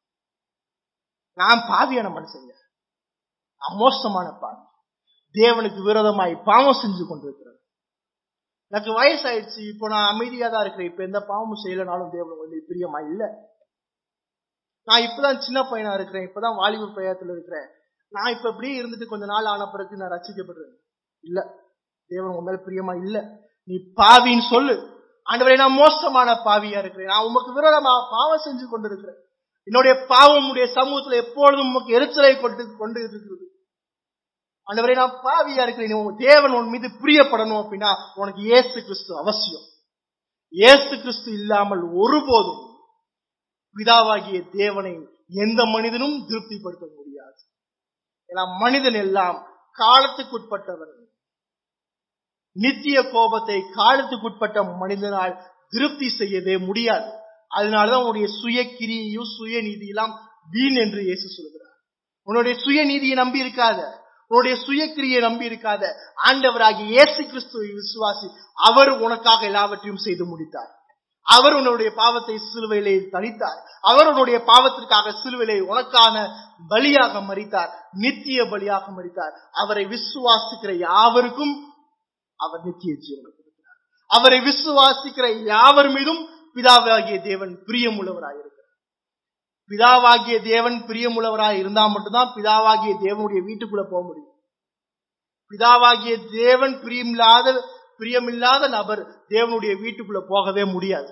Speaker 1: நான் பாவியான மனுஷங்க நான் மோசமான பாவி தேவனுக்கு விரோதமாய் பாவம் செஞ்சு கொண்டிருக்கிறேன் எனக்கு வயசாயிடுச்சு இப்போ நான் அமைதியா தான் இருக்கிறேன் இப்ப எந்த பாவமும் செய்யலனாலும் தேவன் உங்கள் மீது பிரியமா இல்ல நான் இப்பதான் சின்ன பையனா இருக்கிறேன் இப்பதான் வாலிப பையத்துல இருக்கிறேன் நான் இப்ப இப்படியே இருந்துட்டு கொஞ்ச நாள் ஆன பிறகு நான் ரசிக்கப்படுறேன் இல்ல தேவன் உன் மேல பிரியமா இல்ல நீ பாவின்னு சொல்லு ஆண்டவரே நான் மோசமான பாவியா இருக்கிறேன் நான் உமக்கு விரோதமா பாவம் செஞ்சு கொண்டிருக்கிறேன் என்னுடைய பாவம் உடைய சமூகத்துல எப்பொழுதும் உமக்கு எரிச்சலை கொண்டு கொண்டு இருக்கிறது ஆண்டவரே நான் பாவியா இருக்கிறேன் நீ உன் தேவன் உன் மீது பிரியப்படணும் அப்படின்னா உனக்கு இயேசு கிறிஸ்து அவசியம் இயேசு கிறிஸ்து இல்லாமல் ஒருபோதும் பிதாவாகிய தேவனை எந்த மனிதனும் திருப்திப்படுத்த முடியாது ஏன்னா மனிதன் எல்லாம் காலத்துக்குட்பட்டவன் நித்திய கோபத்தை காலத்துக்குட்பட்ட மனிதனால் திருப்தி செய்யவே முடியாது அதனாலதான் உன்னுடைய சுய கிரியையும் சுய நீதியெல்லாம் வீண் என்று இயேசு சொல்கிறார் உன்னுடைய சுய நீதியை நம்பி இருக்காத உன்னுடைய சுய கிரியை நம்பி இருக்காத ஆண்டவராகி இயேசு கிறிஸ்துவை விசுவாசி அவர் உனக்காக எல்லாவற்றையும் செய்து முடித்தார் அவர் உன்னுடைய பாவத்தை சிலுவையிலே தணித்தார் அவர் உன்னுடைய பாவத்திற்காக சிலுவையிலே உனக்கான பலியாக மறித்தார் நித்திய பலியாக மறித்தார் அவரை விசுவாசிக்கிற யாவருக்கும் அவர் நித்திய ஜீவனை கொடுக்கிறார் அவரை விசுவாசிக்கிற யாவர் மீதும் பிதாவாகிய தேவன் பிரியமுள்ளவராய் இருக்கிறார் பிதாவாகிய தேவன் பிரியமுள்ளவராய் இருந்தா மட்டும்தான் பிதாவாகிய தேவனுடைய வீட்டுக்குள்ள போக முடியும் பிதாவாகிய தேவன் பிரியமில்லாத பிரியமில்லாத நபர் தேவனுடைய வீட்டுக்குள்ள போகவே முடியாது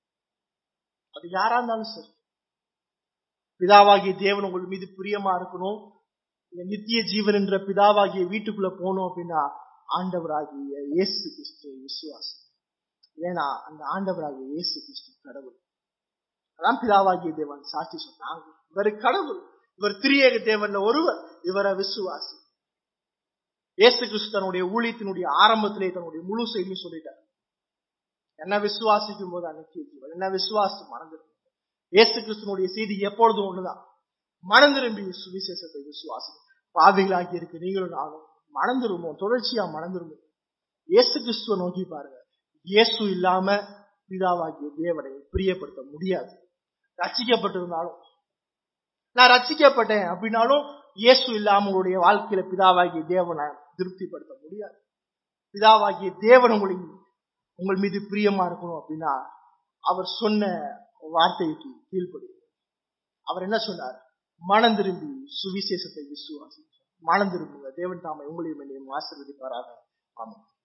Speaker 1: அது யாரா இருந்தாலும் சரி பிதாவாகிய தேவன் உங்கள் மீது பிரியமா இருக்கணும் இந்த நித்திய ஜீவன் என்ற பிதாவாகிய வீட்டுக்குள்ள போகணும் அப்படின்னா ஆண்டவராகிய இயேசு கிறிஸ்துவை விசுவாசி ஏன்னா அந்த ஆண்டவராகிய இயேசு கிறிஸ்து கடவுள் அதான் பிதாவாகிய தேவன் சாட்சி சொன்னாங்க இவர் கடவுள் இவர் திரியேக தேவன்ல ஒருவர் இவரை விசுவாசி இயேசு கிறிஸ்து தன்னுடைய ஊழியத்தினுடைய ஆரம்பத்திலே தன்னுடைய முழு செய்தியும் சொல்லிட்டார் என்ன விசுவாசிக்கும் போது அன்னைக்கு என்ன விசுவாசம் மறந்துடும் இயேசு கிறிஸ்துனுடைய செய்தி எப்பொழுதும் ஒண்ணுதான் மனம் திரும்பி சுவிசேஷத்தை விசுவாசி பாவிகளாகி இருக்கு நீங்களும் நானும் மணந்துருமோம் தொடர்ச்சியா மணந்துருமோம் இயேசு கிறிஸ்துவ நோக்கி பாருங்க இயேசு இல்லாம பிதாவாகிய தேவனை பிரியப்படுத்த முடியாது ரச்சிக்கப்பட்டிருந்தாலும் நான் ரச்சிக்கப்பட்டேன் அப்படின்னாலும் இயேசு இல்லாம உங்களுடைய வாழ்க்கையில பிதாவாகிய தேவனை திருப்திப்படுத்த முடியாது பிதாவாகிய தேவன் உங்களுக்கு உங்கள் மீது பிரியமா இருக்கணும் அப்படின்னா அவர் சொன்ன வார்த்தைக்கு கீழ்ப்படி அவர் என்ன சொன்னார் மனம் திரும்பி சுவிசேஷத்தை விசுவாசி மனம் திரும்புங்க தேவன் தாமை உங்களையும் என்னையும் ஆசீர்வதிப்பாராக ஆமாம்